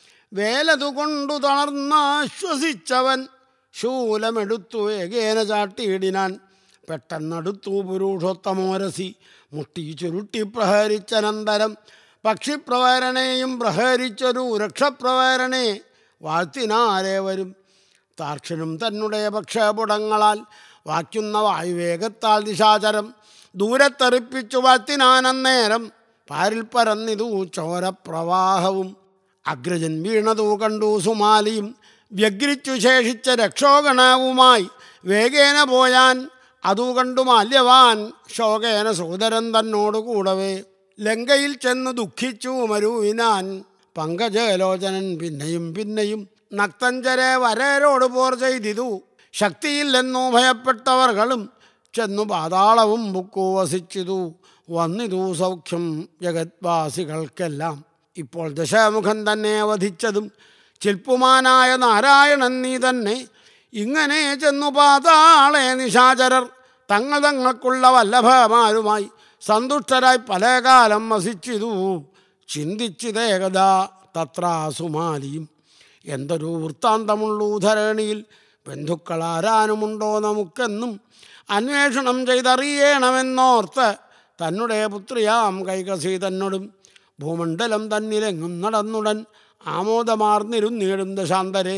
S1: വേലതു കൊണ്ടു തളർന്നാശ്വസിച്ചവൻ ശൂലമെടുത്തു ഏകേന ചാട്ടിയിടിനാൻ പെട്ടെന്നടുത്തു പുരുഷോത്തമോരസി മുട്ടി ചുരുട്ടി പ്രഹരിച്ചനന്തരം പക്ഷിപ്രവരനെയും പ്രഹരിച്ചൊരു രക്ഷപ്രവരനെ വാഴ്ത്തിനാരെ വരും താർക്ഷനും തന്നെ പക്ഷപുടങ്ങളാൽ വാക്കുന്ന വായുവേഗത്താൽ ദിശാചരം ദൂരത്തെറിപ്പിച്ചു വാഴ്ത്തിനാനന്നേരം പാരിൽ പരന്നിതു ചോരപ്രവാഹവും അഗ്രജൻ വീണതു കണ്ടു സുമാലിയും വ്യഗ്രിച്ചു ശേഷിച്ച രക്ഷോഗണവുമായി വേഗേന പോയാൻ അതു കണ്ടു മാല്യവാൻ ശോകേന സോദരൻ തന്നോടു കൂടവേ ലങ്കയിൽ ചെന്ന് ദുഃഖിച്ചു മരുവിനാൻ പങ്കജലോചനൻ പിന്നെയും പിന്നെയും നക്തഞ്ചരെ വരരോട് പോർ ചെയ്തിതു ശക്തിയില്ലെന്നു ഭയപ്പെട്ടവർകളും ചെന്നു പാതാളവും ബുക്കു വസിച്ചിതു വന്നിതു സൗഖ്യം ജഗത്വാസികൾക്കെല്ലാം ഇപ്പോൾ ദശമുഖൻ തന്നെ വധിച്ചതും ശില്പുമാനായ നാരായണൻ നീ തന്നെ ഇങ്ങനെ ചെന്നു പാതാളെ നിശാചരർ തങ്ങൾ തങ്ങൾക്കുള്ള വല്ലഭമാരുമായി സന്തുഷ്ടരായി പല കാലം വസിച്ചിതു ചിന്തിച്ചിതേകത തത്രാസുമാലിയും എന്തൊരു വൃത്താന്തമുള്ളൂ ധരണിയിൽ ബന്ധുക്കളാരാനുമുണ്ടോ നമുക്കെന്നും അന്വേഷണം ചെയ്തറിയണമെന്നോർത്ത് തന്നെ പുത്രിയാം കൈകസി തന്നോടും ഭൂമണ്ഡലം തന്നിലെങ്ങും നടന്നുടൻ ആമോദമാർന്നിരുന്നീടും ദശാന്തരെ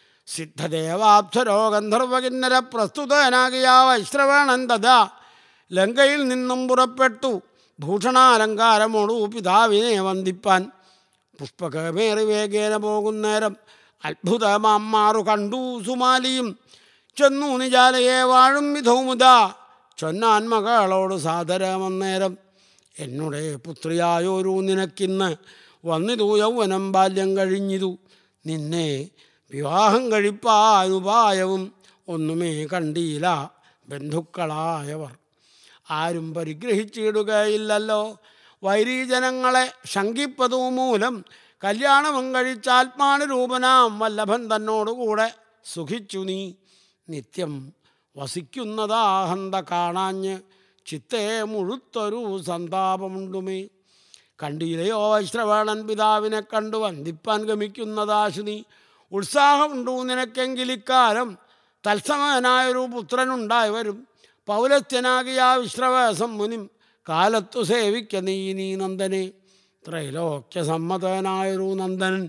S1: സിദ്ധദേവാപ്സരോ ഗന്ധർവകിന്നര പ്രസ്തുതനാകിയ വൈശ്രവണൻ തഥാ ലങ്കയിൽ നിന്നും പുറപ്പെട്ടു ഭൂഷണാലങ്കാരമോടു പിതാവിനെ വന്ദിപ്പാൻ പുഷ്പകമേറി വേഗേന പോകുന്നേരം അത്ഭുതമാറു കണ്ടു സുമാലിയും ചെന്നു നിജാലയെ വാഴും വിധൗമുത ചൊന്നാൻ മകളോട് സാദരമന്നേരം എന്നുടെ പുത്രിയായൊരു നിനക്കിന്ന് വന്നിതു യൗവനം ബാല്യം കഴിഞ്ഞിതു നിന്നെ വിവാഹം കഴിപ്പാനുപായവും ഒന്നുമേ കണ്ടീല ബന്ധുക്കളായവർ ആരും പരിഗ്രഹിച്ചിടുകയില്ലല്ലോ വൈരീജനങ്ങളെ ശങ്കിപ്പതു മൂലം കല്യാണവും കഴിച്ചാത്മാനുരൂപനാം വല്ലഭൻ തന്നോടുകൂടെ സുഖിച്ചു നീ നിത്യം വസിക്കുന്നതാഹന്ത കാണാഞ്ഞ് ചിത്തേ മുഴുത്തൊരു സന്താപമുണ്ടുമേ കണ്ടില്ലയോ വൈശ്രവണൻ പിതാവിനെ കണ്ടു വന്ദിപ്പാൻ ഗമിക്കുന്നതാശു നീ ഉത്സാഹമുണ്ടു നിനക്കെങ്കിലിക്കാലം തത്സമനായൊരു പുത്രനുണ്ടായി വരും പൗലസ്ത്യനാകിയ വിശ്രവസം മുനിം കാലത്തു സേവിക്ക നീ നീ നന്ദനെ ത്രൈലോക്യ സമ്മതനായൊരു നന്ദനൻ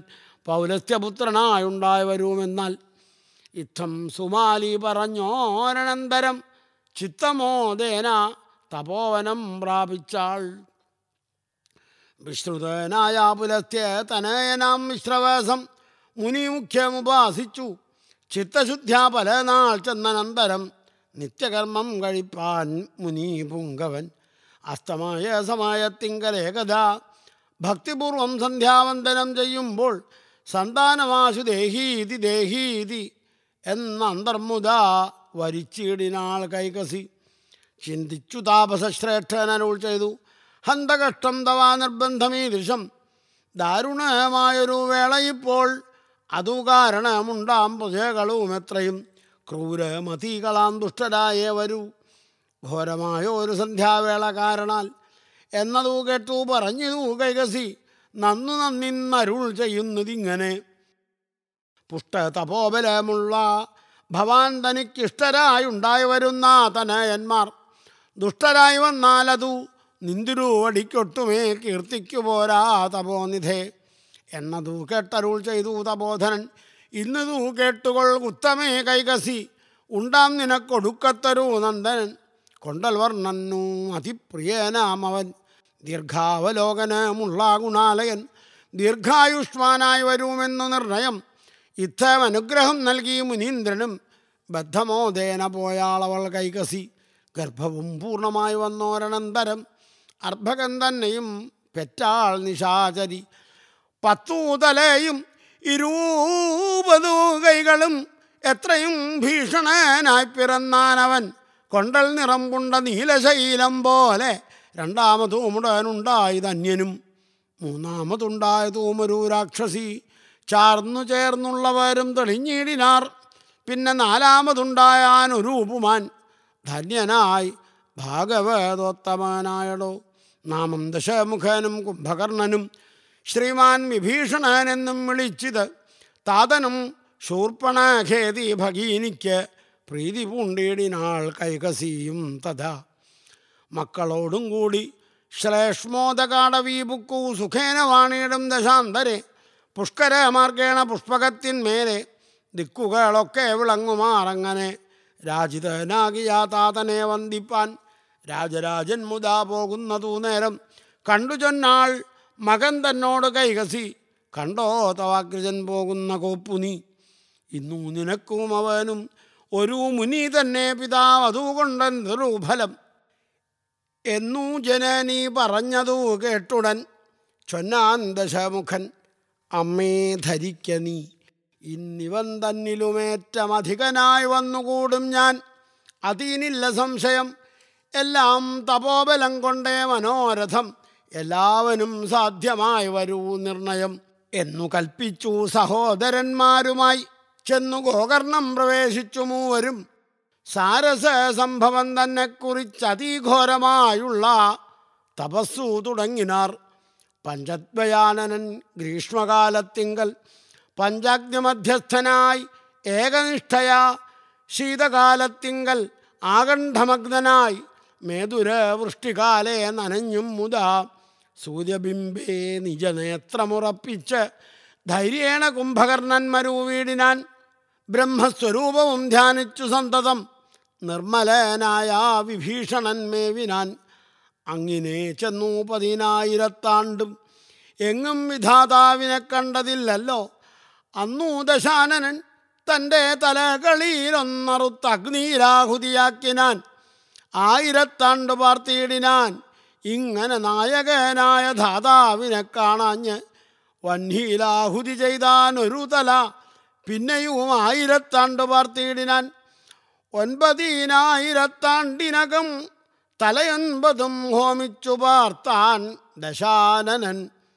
S1: പൗലസ്ത്യപുത്രനായുണ്ടായി വരുമെന്നാൽ ഇത്തം സുമാലി പറഞ്ഞോരനന്തരം ചിത്തമോദേന തപോവനം പ്രാപിച്ചാൾ വിശ്രുതനായ പുലസ്ത്യ തനയനാം മിശ്രവേസം മുനി മുഖ്യമുപാസിച്ചു ചിത്തശുദ്ധ്യ പല നാൾ ചെന്നനന്തരം നിത്യകർമ്മം കഴിപ്പാൻ മുനി പുങ്കവൻ അസ്തമായ സമയത്തിങ്കലേകഥ ഭക്തിപൂർവം സന്ധ്യാവന്ദനം ചെയ്യുമ്പോൾ സന്താനമാശു ദേഹീതി ദേഹീതി എന്ന അന്തർമുത വരിച്ചിടിനാൾ കൈകസി ചിന്തിച്ചു താപസശ്രേഷ്ഠനരുൾ ചെയ്തു ഹന്തകഷ്ടം തവാ നിർബന്ധമീദൃശം ദാരുണമായൊരു വേളയിപ്പോൾ അതു കാരണമുണ്ടാം പ്രജകളും എത്രയും ക്രൂരമതികളാം ദുഷ്ടരായേ വരൂ ഘോരമായ ഒരു സന്ധ്യാവേള കാരണാൽ എന്നതു കേട്ടു പറഞ്ഞതു കൈകസി നന്നു നന്നിന്നരുൾ ചെയ്യുന്നതിങ്ങനെ പുഷ്ടതപോബലമുള്ള ഭവാൻ തനിക്കിഷ്ടരായുണ്ടായി വരുന്ന തനയന്മാർ ദുഷ്ടരായി വന്നാലതു നിന്തിരുവടിക്കൊട്ടുമേ കീർത്തിക്കു പോരാ തപോനിധേ എന്നതു കേട്ടരുൾ ചെയ്തു തപോധനൻ ഇന്നതു കേട്ടുകൊൾ ഉത്തമേ കൈകസി ഉണ്ടാം നിനക്കൊടുക്കത്തരു നന്ദനൻ കൊണ്ടൽ വർണ്ണന്നു അതിപ്രിയനാമവൻ ദീർഘാവലോകനമുള്ള ഗുണാലയൻ ദീർഘായുഷ്മാനായി വരുമെന്നു നിർണയം ഇത്തം അനുഗ്രഹം നൽകി മുനീന്ദ്രനും ബദ്ധമോദേന പോയാളവൾ കൈകസി ഗർഭവും പൂർണ്ണമായി വന്നോരനന്തരം അർഭകൻ തന്നെയും പെറ്റാൾ നിശാചരി പത്തു തലയും ഇരുപതു കൈകളും എത്രയും ഭീഷണനായി പിറന്നാനവൻ കൊണ്ടൽ നിറം കൊണ്ട നീലശൈലം പോലെ രണ്ടാമതുമുടനുണ്ടായി ധന്യനും മൂന്നാമതുണ്ടായതും ഒരു രാക്ഷസി ചാർന്നു ചേർന്നുള്ളവരും തെളിഞ്ഞിടിനാർ പിന്നെ നാലാമതുണ്ടായാൻ ഒരു ഉപമാൻ ധന്യനായി ഭാഗവതോത്തമനായടോ നാമം ദശമുഖനും കുംഭകർണനും ശ്രീമാൻ വിഭീഷണൻ എന്നും വിളിച്ചിത് താതനും ശൂർപ്പണഖേതി ഭഗീനിക്ക് പ്രീതി പൂണ്ടിടിനാൾ കൈകസിയും തഥാ മക്കളോടും കൂടി ശ്ലേഷ്മോദകാടവീപുക്കു സുഖേന വാണിയിടും ദശാന്തരെ പുഷ്കരമാർഗേണ പുഷ്പകത്തിന്മേലെ ദിക്കുകളൊക്കെ വിളങ്ങുമാറങ്ങനെ രാജിതനാകിയ താതനെ വന്ദിപ്പാൻ രാജരാജൻ മുതാ പോകുന്നതു നേരം കണ്ടു ചൊന്നാൾ മകൻ തന്നോട് കൈകസി കണ്ടോ തവാഗ്രജൻ പോകുന്ന കോപ്പുനി ഇന്നു നിനക്കും അവനും ഒരു മുനി തന്നെ പിതാവ് അതുകൊണ്ടെന്തൊരു ഫലം എന്നു ജനനി പറഞ്ഞതു കേട്ടുടൻ ചൊന്നാൻ ദശമുഖൻ അമ്മേ ധരിക്ക നീ ഇന്നിവൻ തന്നിലുമേറ്റമധികനായി വന്നുകൂടും ഞാൻ അതീനില്ല സംശയം എല്ലാം തപോബലം കൊണ്ടേ മനോരഥം എല്ലാവനും സാധ്യമായി വരൂ നിർണയം എന്നു കൽപ്പിച്ചു സഹോദരന്മാരുമായി ചെന്നു ഗോകർണം പ്രവേശിച്ചു മൂവരും സാരസ സംഭവം തന്നെ കുറിച്ച് അതിഘോരമായുള്ള തപസ്സു തുടങ്ങിനാർ പഞ്ചദ്വയാനനൻ ഗ്രീഷ്മകാലത്തിങ്കൽ പഞ്ചാഗ്നിമധ്യസ്ഥനായി ഏകനിഷ്ഠയാ ശീതകാലത്തിങ്കൽ ആകണ്ഠമഗ്നനായി മേതുര വൃഷ്ടികാലേ നനഞ്ഞും മുതാ സൂര്യബിംബേ നിജനേത്രമുറപ്പിച്ച് ധൈര്യേണ കുംഭകർണൻ മരുവീടിനാൻ ബ്രഹ്മസ്വരൂപവും ധ്യാനിച്ചു സന്തതം നിർമ്മലനായ വിഭീഷണൻ മേവിനാൻ അങ്ങിനെ ചെന്നു പതിനായിരത്താണ്ടും എങ്ങും വിധാതാവിനെ കണ്ടതില്ലല്ലോ അന്നു ദശാനനൻ തൻ്റെ തലകളിലൊന്നറുത്ത് അഗ്നിരാഹുതിയാക്കിനാൻ ആയിരത്താണ്ട് പാർത്തിയിടിനാൻ ഇങ്ങനെ നായകനായ ധാതാവിനെ കാണാഞ്ഞ് വന്ഹിയിലാഹുതി ചെയ്താൻ ഒരു തല പിന്നെയും ആയിരത്താണ്ട് പാർത്തിയിടിനാൻ ഒൻപതിനായിരത്താണ്ടിനകം തലയൊൻപതും ഹോമിച്ചു പാർത്താൻ ദശാനനൻ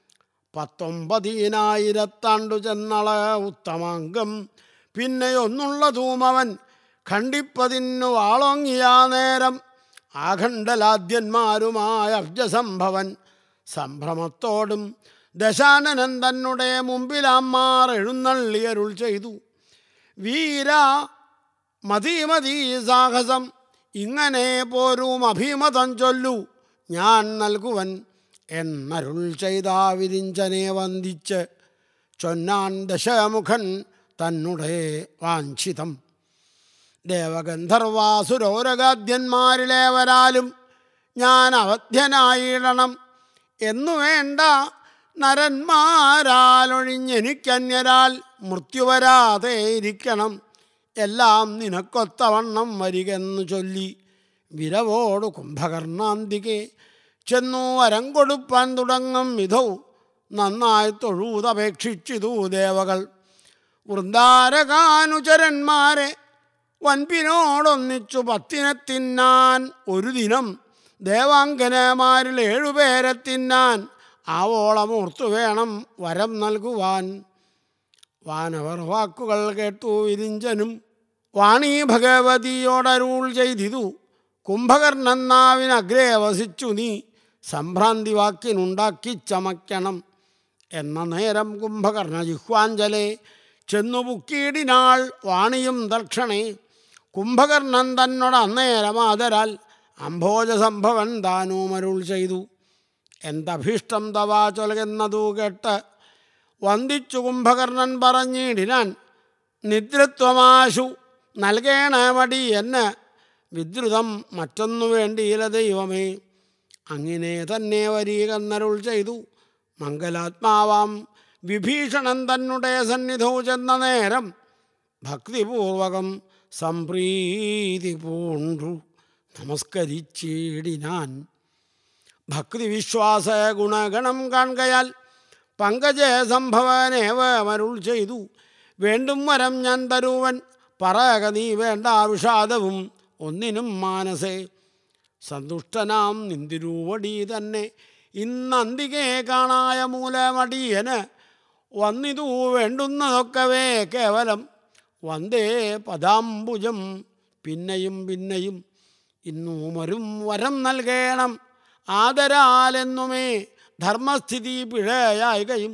S1: പത്തൊമ്പതിനായിരത്താണ്ടു ചെന്നള ഉത്തമാംഗം പിന്നെയൊന്നുള്ളതുമവൻ ഖണ്ഡിപ്പതിന്നു വാളോങ്ങിയ നേരം ആഖണ്ഡലാദ്യന്മാരുമായ അബ്ജസംഭവൻ സംഭ്രമത്തോടും ദശാനനൻ തന്നെ മുമ്പിലമ്മാർ എഴുന്നള്ളിയരുൾ ചെയ്തു വീര മതി മതി സാഹസം ഇങ്ങനെ പോരും അഭിമതം ചൊല്ലു ഞാൻ നൽകുവൻ എന്നരുൾ ചെയ്ത വിരിഞ്ചനെ വന്ദിച്ച് ചൊന്നാൻ ദശമുഖൻ തന്നെ വാഞ്ചിതം ദേവഗന്ധർവാസുരോരഗാദ്യന്മാരിലേവരാലും ഞാൻ അവധ്യനായിടണം എന്നു വേണ്ട നരന്മാരാലൊഴിഞ്ഞെനിക്കന്യരാൽ മൃത്യുവരാതെ ഇരിക്കണം എല്ലാം നിനക്കൊത്തവണ്ണം വരികെന്നു ചൊല്ലി വിരവോട് കുംഭകർണാന്തികെ ചെന്നു വരം കൊടുപ്പാൻ തുടങ്ങും വിധൗ നന്നായി തൊഴൂതപേക്ഷിച്ചിതു ദേവകൾ വൃന്ദാരകാനുചരന്മാരെ വൻപിനോടൊന്നിച്ചു പത്തിനെ തിന്നാൻ ഒരു ദിനം ദേവാംഗനമാരിൽ ഏഴുപേരെ തിന്നാൻ ആവോളമൂർത്തു വേണം വരം നൽകുവാൻ വാനവർ വാക്കുകൾ കേട്ടു വിരിഞ്ചനും വാണി ഭഗവതിയോടരുൾ ചെയ്തിതു കുംഭകർണന്നാവിനഗ്രേ വസിച്ചു നീ സംഭ്രാന്തി വാക്കിനുണ്ടാക്കി ചമയ്ക്കണം എന്ന നേരം കുംഭകർണ ജിഹ്വാഞ്ജലെ ചെന്നു പുക്കീടിനാൾ വാണിയും ദക്ഷണേ കുംഭകർണൻ തന്നോട് അന്നേരം ആദരാൽ അംഭോജ സംഭവൻ താനുമരുൾ ചെയ്തു എന്തഭീഷ്ടം തവാ ചൊലകുന്നതു കേട്ട് വന്ദിച്ചു കുംഭകർണൻ പറഞ്ഞിടിനാൻ നിദ്രത്വമാശു നൽകേണമടി എന്ന് വിദ്രുതം മറ്റൊന്നു വേണ്ടിയില്ല ദൈവമേ അങ്ങനെ തന്നെ വരീകന്നരുൾ ചെയ്തു മംഗലാത്മാവാം വിഭീഷണൻ തന്നെ സന്നിധൗ ചെന്ന നേരം ഭക്തിപൂർവകം സംപ്രീതി പൂണ്ടു നമസ്കരിച്ചിടിനാൻ ഭക്തി വിശ്വാസ ഗുണഗണം കാണുകയാൽ പങ്കജ സംഭവനേവ മരുൾ ചെയ്തു വേണ്ടും വരം ഞാൻ തരുവൻ പറക നീ വേണ്ട വിഷാദവും ഒന്നിനും മാനസേ സന്തുഷ്ടനാം നിന്തിരൂവടി തന്നെ ഇന്നന്തികെ കാണായ മൂലമടിയന് വന്നിതു വേണ്ടുന്നതൊക്കവേ കേവലം വന്ദേ പദാംബുജം പിന്നെയും പിന്നെയും ഇന്നൂമരും വരം നൽകേണം ആദരാലെന്നുമേ ധർമ്മസ്ഥിതി പിഴയായികയും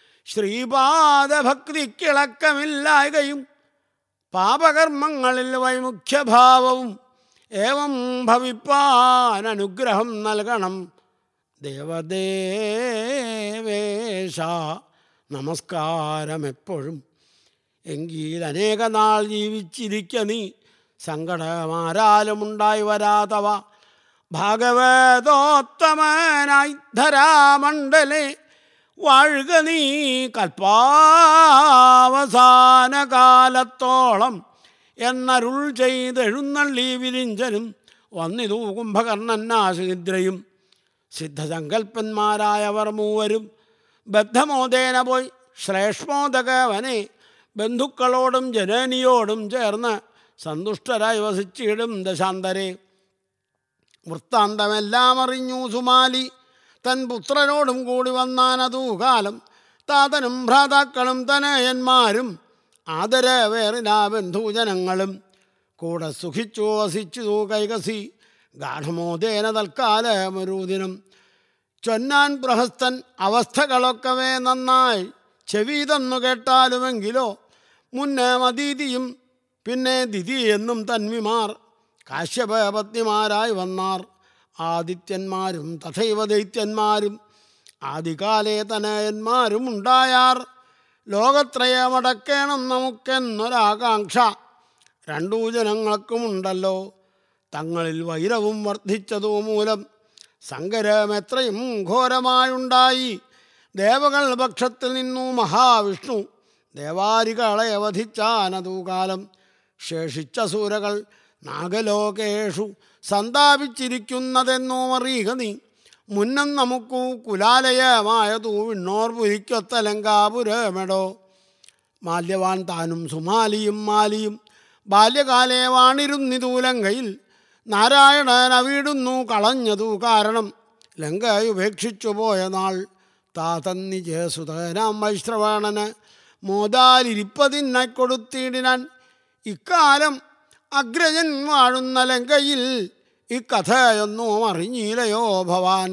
S1: ശ്രീപാദഭക്തിക്കിളക്കമില്ലായകയും പാപകർമ്മങ്ങളിൽ വൈമുഖ്യഭാവവും ഏവം ഭവിപ്പാൻ അനുഗ്രഹം നൽകണം ദേവദേവേശ നമസ്കാരം എപ്പോഴും എങ്കിൽ അനേക നാൾ ജീവിച്ചിരിക്ക നീ സങ്കടമാരാലുമുണ്ടായി വരാതവ ഭാഗവതോത്തമനായി ധരാമണ്ഡലേ വാഴുക നീ കൽപ്പാവസാന കാലത്തോളം എന്നരുൾ ചെയ്തെഴുന്നള്ളി വിരിഞ്ചനും വന്നിതു കുംഭകർണന്നാശിദ്രയും സിദ്ധസങ്കൽപ്പന്മാരായവർ മൂവരും ബദ്ധമോദേന പോയി ശ്രേഷ്മോദകവനെ ബന്ധുക്കളോടും ജനനിയോടും ചേർന്ന് സന്തുഷ്ടരായി വസിച്ചിടും ദശാന്തരെ വൃത്താന്തമെല്ലാം അറിഞ്ഞു സുമാലി തൻ പുത്രനോടും കൂടി വന്നാനതൂ കാലം താതനും ഭ്രാതാക്കളും തനയന്മാരും ആദരവേറിനാ ബന്ധുജനങ്ങളും കൂടെ സുഖിച്ചു വസിച്ചു കൈകസി ഗാഠമോദേന തൽക്കാലമൊരുദിനം ചൊന്നാൻ പ്രഹസ്തൻ അവസ്ഥകളൊക്കവേ നന്നായി ചെവി തന്നു കേട്ടാലുമെങ്കിലോ മുന്നേ മദീതിയും പിന്നെ ദിതി എന്നും തന്വിമാർ കാശ്യപത്നിമാരായി വന്നാർ ആദിത്യന്മാരും തഥൈവ ദൈത്യന്മാരും ആദികാലേ തനയന്മാരും ഉണ്ടായാർ ലോകത്രയമടക്കേണം നമുക്കെന്നൊരാകാംക്ഷ രണ്ടു ജനങ്ങൾക്കുമുണ്ടല്ലോ തങ്ങളിൽ വൈരവും വർദ്ധിച്ചതു മൂലം സങ്കരം എത്രയും ഘോരമായുണ്ടായി ദേവകൾ പക്ഷത്തിൽ നിന്നു മഹാവിഷ്ണു ദേവാരികളെ അവധിച്ചാനതു കാലം ശേഷിച്ച സൂരകൾ നാഗലോകേഷു സന്താപിച്ചിരിക്കുന്നതെന്നോ അറിയുക നീ മുന്നം നമുക്കു കുലാലയമായതു വിണ്ണോർ പുരിക്കൊത്ത ലങ്കാപുരമെടോ മാല്യവാൻ താനും സുമാലിയും മാലിയും ബാല്യകാലേ വാണിരുന്നിതു ലങ്കയിൽ നാരായണൻ അവിടുന്നു കളഞ്ഞതു കാരണം ലങ്ക ഉപേക്ഷിച്ചു പോയ നാൾ താതന്നിജസുതനാം വൈശ്രവണന് മോദാലിരിപ്പതിനായി കൊടുത്തിടിനാൻ ഇക്കാലം അഗ്രജൻ വാഴുന്ന ലങ്കയിൽ ഇക്കഥയൊന്നും അറിഞ്ഞില്ലയോ ഭവാൻ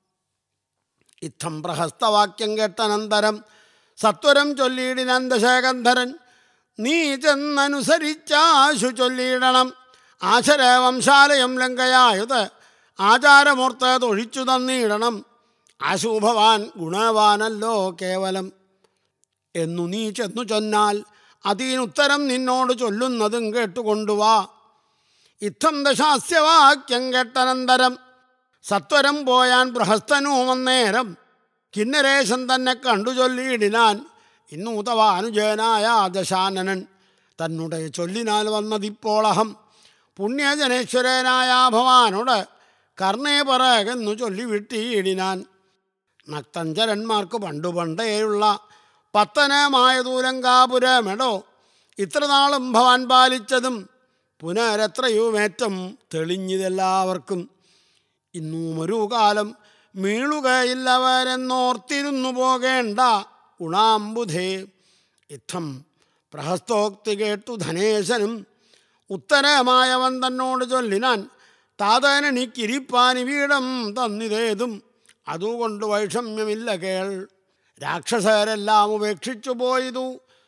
S1: ഇത്തം പ്രഹസ്തവാക്യം കേട്ടനന്തരം സത്വരം ചൊല്ലിയിടിനാൻ ദശകന്ധരൻ നീ ചെന്നനുസരിച്ചാശു ചൊല്ലിയിടണം ആശരവംശാലയം ലങ്കയായത് ആചാരമൂർത്ത തൊഴിച്ചു തന്നിടണം ആശു ഭവാൻ ഗുണവാനല്ലോ കേവലം എന്നു നീ ചെന്നു ചൊന്നാൽ അതിനുത്തരം നിന്നോട് ചൊല്ലുന്നതും കേട്ടുകൊണ്ടുവാ ഇത്തം ദശാസ്യവാക്യം കേട്ടനന്തരം സത്വരം പോയാൻ ബൃഹസ്തനുമന്നേരം കിന്നരേശൻ തന്നെ കണ്ടു ചൊല്ലിയിടിനാൻ ഇന്നൂതവ അനുജനായ ദശാനനൻ തന്നെ ചൊല്ലിനാൽ വന്നതിപ്പോളഹം പുണ്യജനേശ്വരനായ ഭവാനോട് കർണേ പറകെന്നു ചൊല്ലിവിട്ടിയിടിനാൻ നക്തഞ്ചരന്മാർക്ക് പണ്ടു പണ്ടേയുള്ള പത്തനമായ ദൂലങ്കാപുരമെടോ ഇത്രനാളും ഭവാൻ പാലിച്ചതും പുനരെത്രയുമേറ്റം തെളിഞ്ഞിതെല്ലാവർക്കും ഇന്നും ഒരു കാലം മീളുകയില്ലവരെന്നോർത്തിരുന്നു പോകേണ്ട ഗുണാംബുധേ ഇത്തം പ്രഹസ്തോക്തി കേട്ടു ധനേശനും ഉത്തരമായവൻ തന്നോട് ചൊല്ലിനാൻ താതനെനിക്കിരിപ്പാനി വീടം തന്നിതേതും അതുകൊണ്ട് വൈഷമ്യമില്ല കേൾ രാക്ഷസരെല്ലാം ഉപേക്ഷിച്ചു പോയതു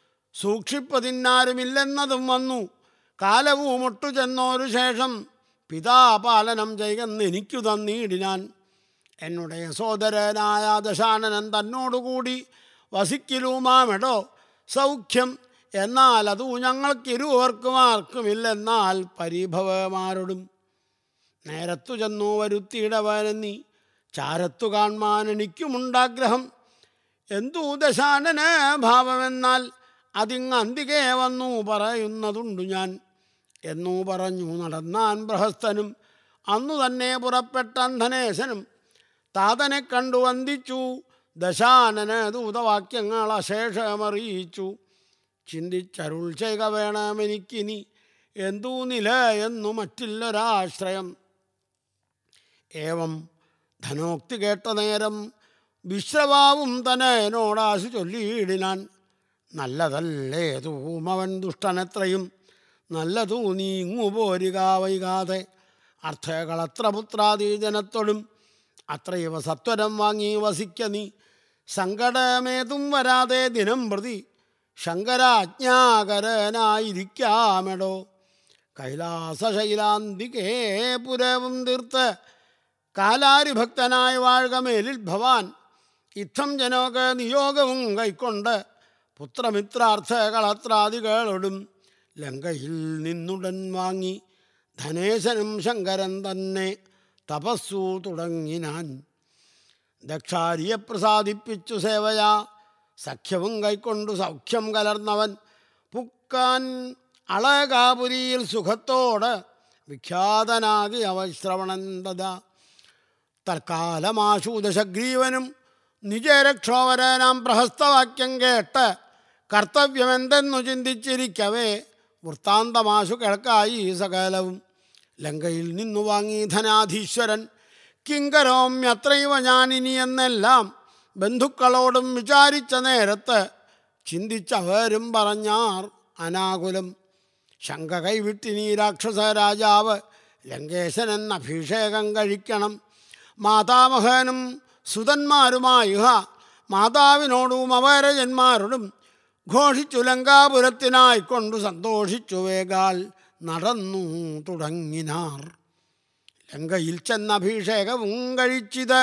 S1: സൂക്ഷിപ്പതിന്നാരുമില്ലെന്നതും വന്നു കാലവും ഒട്ടു ചെന്നോരു ശേഷം പിതാപാലനം ചെയ്യുന്ന എനിക്കു തന്നിടിനാൻ എന്നുடைய സോദരനായ ദശാനനൻ തന്നോടുകൂടി വസിക്കലുമാമെടോ സൗഖ്യം എന്നാൽ അതു ഞങ്ങൾക്കിരുവർക്കും ആർക്കുമില്ലെന്നാൽ പരിഭവമാരോടും നേരത്തു ചെന്നു വരുത്തിയിടവനെന്നീ ചാരത്തു കാൺമാൻ എനിക്കുമുണ്ടാഗ്രഹം എന്തു ദശാനന ഭാവമെന്നാൽ അതിങ് അന്തികെ വന്നു പറയുന്നതുണ്ടു ഞാൻ എന്നു പറഞ്ഞു നടന്നാൻ ബൃഹസ്ഥനും അന്നു തന്നെ പുറപ്പെട്ട അന്ധനേശനും താതനെ കണ്ടു വന്ദിച്ചു ദശാനന ദൂതവാക്യങ്ങൾ അശേഷമറിയിച്ചു ചിന്തിച്ചരുൾ ചെയ്യുക വേണമെനിക്കിനി എന്തു നില എന്നു മറ്റില്ലൊരാശ്രയം ഏവം ധനോക്തി കേട്ട നേരം വിശ്രവാവും തന്നെ എന്നോടാശു ചൊല്ലിയിടിനാൻ നല്ലതല്ലേതൂം അവൻ ദുഷ്ടനെത്രയും നല്ലതൂ നീങ്ങു പോരുക വൈകാതെ അർത്ഥകളത്ര പുത്രാദി ജനത്തോടും അത്രയവ സത്വരം വാങ്ങി വസിക്ക നീ സങ്കടമേതും വരാതെ ദിനം പ്രതി ശങ്കരാജ്ഞാകരനായിരിക്കാമെടോ കൈലാസശൈലാന്തികേ പുരവും തീർത്ത് കാലാരിഭക്തനായി വാഴുക മേലിൽ ഭവാൻ ഇത്തം ജനോക നിയോഗവും കൈക്കൊണ്ട് പുത്രമിത്രാർത്ഥകളത്രാദികളോടും ലങ്കയിൽ നിന്നുടൻ വാങ്ങി ധനേശനും ശങ്കരൻ തന്നെ തപസ്സു തുടങ്ങിനാൻ ദക്ഷാരിയെ പ്രസാദിപ്പിച്ചു സേവയാ സഖ്യവും കൈക്കൊണ്ടു സൗഖ്യം കലർന്നവൻ പുക്കാൻ അളകാപുരിയിൽ സുഖത്തോട് വിഖ്യാതനാകി അവശ്രവണൻ തഥാ തൽക്കാലമാശു ദശഗ്രീവനും നിജരക്ഷോവരനാം പ്രഹസ്തവാക്യം കേട്ട് കർത്തവ്യമെന്തെന്നു ചിന്തിച്ചിരിക്കവേ വൃത്താന്തമാശു കേൾക്കായി സകലവും ലങ്കയിൽ നിന്നു വാങ്ങി ധനാധീശ്വരൻ കിങ്കരോമ്യത്രൈവ ഞാനിനി എന്നെല്ലാം ബന്ധുക്കളോടും വിചാരിച്ച നേരത്ത് ചിന്തിച്ചവരും പറഞ്ഞാർ അനാകുലം ശങ്ക കൈവിട്ടിനി രാക്ഷസ രാജാവ് ലങ്കേശൻ എന്ന അഭിഷേകം കഴിക്കണം മാതാമഹനും സുതന്മാരുമായി ഹ മാതാവിനോടും അവരജന്മാരോടും ഘോഷിച്ചു ലങ്കാപുരത്തിനായി കൊണ്ടു സന്തോഷിച്ചു വേഗാൽ നടന്നു തുടങ്ങിനാർ ലങ്കയിൽ ചെന്ന അഭിഷേകവും കഴിച്ചിത്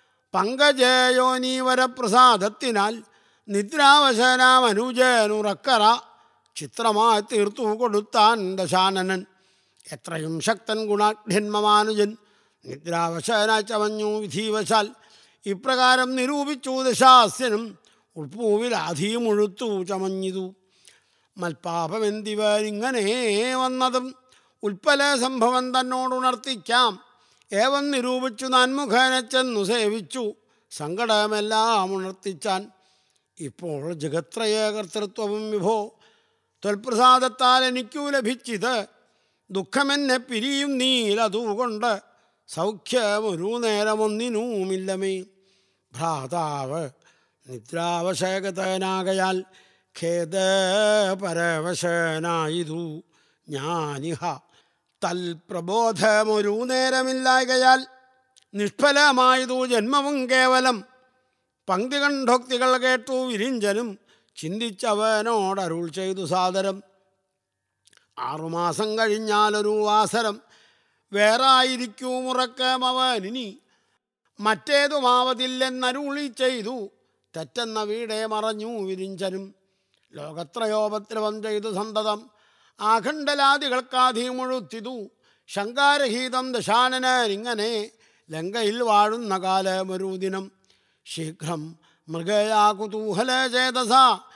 S1: പങ്കജയോനീവരപ്രസാദത്തിനാൽ നിദ്രാവശനാം അനുജനുറക്കറ ചിത്രമായി തീർത്തു കൊടുത്താൻ ദശാനനൻ എത്രയും ശക്തൻ ഗുണാഢ്യന്മമാനുജൻ നിദ്രാവശനായി ചമഞ്ഞു വിധീവശാൽ ഇപ്രകാരം നിരൂപിച്ചു ദശാസ്യനും ഉൾപ്പൂവിൽ ആധിയും മുഴുത്തു ചമഞ്ഞിതു മൽപാപമെന്തിവരിങ്ങനെ വന്നതും ഉൽപ്പല സംഭവം തന്നോടുണർത്തിക്കാം ഏവം നിരൂപിച്ചു നാൻമുഖേനെ ചെന്നു സേവിച്ചു സങ്കടമെല്ലാം ഉണർത്തിച്ചാൻ ഇപ്പോൾ ജഗത്രയ കർത്തൃത്വവും വിഭോ ത്വൽപ്രസാദത്താൽ എനിക്കു ലഭിച്ചിത് ദുഃഖമെന്നെ പിരിയും നീലതുകൊണ്ട് സൗഖ്യമൊരു നേരമൊന്നിനുമില്ലമേ ഭ്രാതാവ് നിദ്രാവശേകതനാകയാൽ ഖേദ പരവശനായിതു ഞാനിഹ തൽപ്രബോധമൊരു നേരമില്ലായകയാൽ നിഷ്ഫലമായതു ജന്മവും കേവലം പങ്ക്തികണ്ഠോക്തികൾ കേട്ടു വിരിഞ്ചനും ചിന്തിച്ചവനോടരുൾ ചെയ്തു സാദരം ആറുമാസം കഴിഞ്ഞാലൊരു വാസരം വേറായിരിക്കും ഉറക്കമവനിനി മറ്റേതുമാവതില്ലെന്നരുളി ചെയ്തു തെറ്റെന്ന വീടേ മറഞ്ഞു വിരിഞ്ചനും ലോകത്രയോപദ്രവം ചെയ്തു സന്തതം ആഖണ്ഡലാദികൾക്കാധി മുഴുത്തിതു ശങ്കാരഹീതം ദശാനനിങ്ങനെ ലങ്കയിൽ വാഴുന്ന കാലമൊരു ദിനം ശീഘ്രം മൃഗയാ കുതൂഹല ചേതസ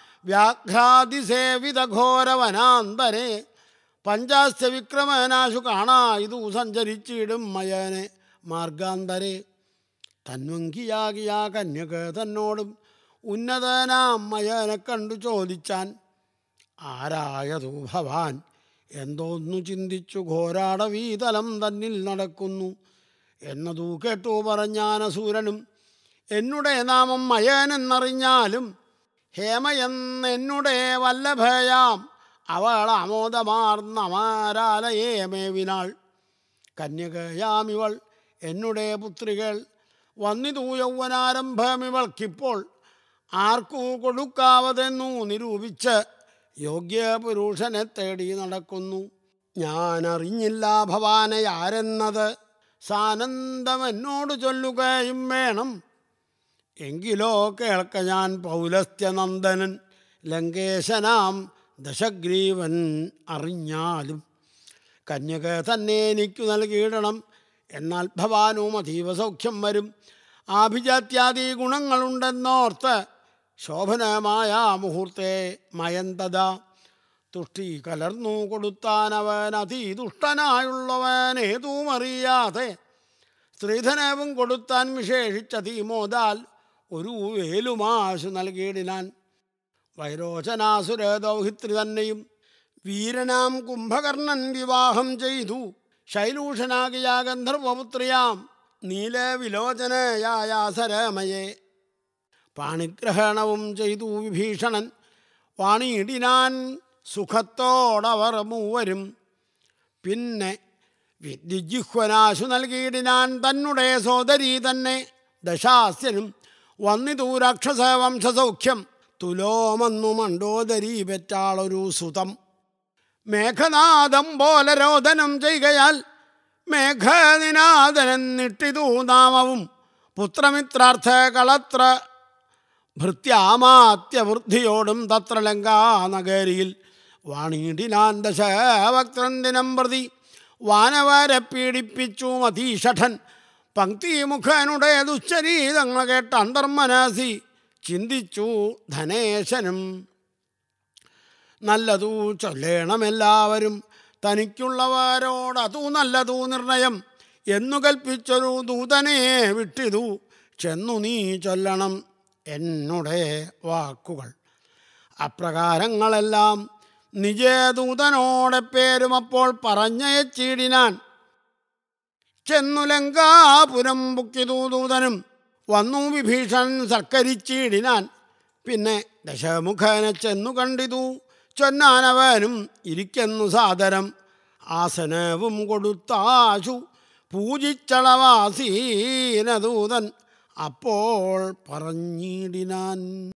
S1: വ്യാഘ്രാതിസേവിതഘോരവനാന്തരെ പഞ്ചാസ്യ വിക്രമനാശു കാണാ ഇതു സഞ്ചരിച്ചിടും മയനെ മാർഗാന്തരെ തന്വങ്കിയാകിയ കന്യക തന്നോടും ഉന്നതനാം മയനെ കണ്ടു ചോദിച്ചാൻ ആരായതു ഭവാൻ എന്തോന്നു ചിന്തിച്ചു ഘോരാടവീതലം തന്നിൽ നടക്കുന്നു എന്നതു കേട്ടു പറഞ്ഞാനസൂരനും എന്നുടെ നാമം മയനെന്നറിഞ്ഞാലും ഹേമയെന്നെന്നുടെ വല്ലഭയാം അവൾ ആമോദമാർന്ന അമാരാലയേ മേവിനാൾ കന്യകയാമിവൾ എന്നുടെ പുത്രികൾ വന്നിതു യൗവനാരംഭമിവൾക്കിപ്പോൾ ആർക്കു കൊടുക്കാവതെന്നു നിരൂപിച്ച് യോഗ്യപുരുഷനെ തേടി നടക്കുന്നു ഞാൻ അറിഞ്ഞില്ല ഭവാനെ ആരെന്നത് സാനന്ദം എന്നോട് ചൊല്ലുകയും വേണം എങ്കിലോ കേൾക്ക ഞാൻ പൗലസ്ത്യനന്ദനൻ ലങ്കേശനാം ദശഗ്രീവൻ അറിഞ്ഞാലും കന്യക തന്നെ എനിക്കു നൽകിയിടണം എന്നാൽ ഭവാനും അതീവ സൗഖ്യം വരും ആഭിജാത്യാദി ഗുണങ്ങളുണ്ടെന്നോർത്ത് ശോഭനമായ മുഹൂർത്തെ മയന്തത തുഷ്ടി കലർന്നു കൊടുത്താനവൻ അതിദുഷ്ടനായുള്ളവൻ ഏതുമറിയാതെ സ്ത്രീധനവും കൊടുത്താൻ വിശേഷിച്ച തീമോദാൽ ഒരു വേലുമാശു നൽകിയിടിനാൻ വൈരോചനാസുര ദൗഹിത്രി തന്നെയും വീരനാം കുംഭകർണൻ വിവാഹം ചെയ്തു ശൈലൂഷനാകിയ ഗന്ധർവപുത്രിയാം നീലവിലോചനയായ സരമയെ പാണിഗ്രഹണവും ചെയ്തു വിഭീഷണൻ വാണിയിടിനാൻ സുഖത്തോടവർ മൂവരും പിന്നെ വിദ്യുജിഹ്വനാശു നൽകിയിടിനാൻ തന്നെ സോദരി തന്നെ ദശാസ്യനും വന്നിതു രാക്ഷസവംശസൗഖ്യം തുലോമന്നു മണ്ടോദരി പെറ്റാളൊരു സുതം മേഘനാദം പോലെ രോദനം ചെയ്യുകയാൽ മേഘനിനാദനെന്നിട്ടിതു നാമവും പുത്രമിത്രാർത്ഥ കളത്ര ഭൃത്യാമാത്യവൃദ്ധിയോടും തത്ര ലങ്കാനഗരിയിൽ വാണീടിനാൻ ദശഭക്തൻ ദിനം പ്രതി വാനവരെ പീഡിപ്പിച്ചു മതീഷഠൻ പങ്ക്തിമുഖനുടെ ദുശ്ചരീതങ്ങൾ കേട്ട അന്തർമനസി ചിന്തിച്ചു ധനേശനും നല്ലതു ചൊല്ലേണമെല്ലാവരും തനിക്കുള്ളവരോടതു നല്ലതു നിർണയം എന്നു കൽപ്പിച്ചൊരു ദൂതനെ വിട്ടിതു ചെന്നു നീ ചൊല്ലണം എന്നുടെ വാക്കുകൾ അപ്രകാരങ്ങളെല്ലാം നിജദൂതനോടെ പേരും അപ്പോൾ പറഞ്ഞയച്ചിടിനാൻ ചെന്നു ലങ്കാപുരം ബുക്കിതു ദൂതനും വന്നു വിഭീഷൺ സൽക്കരിച്ചിടിനാൻ പിന്നെ ദശമുഖനെ ചെന്നു കണ്ടിതു ചൊന്നാനവനും ഇരിക്കുന്നു സാദരം ആസനവും കൊടുത്താശു പൂജിച്ചളവാസീനദൂതൻ അപ്പോൾ പറഞ്ഞിടിനാൻ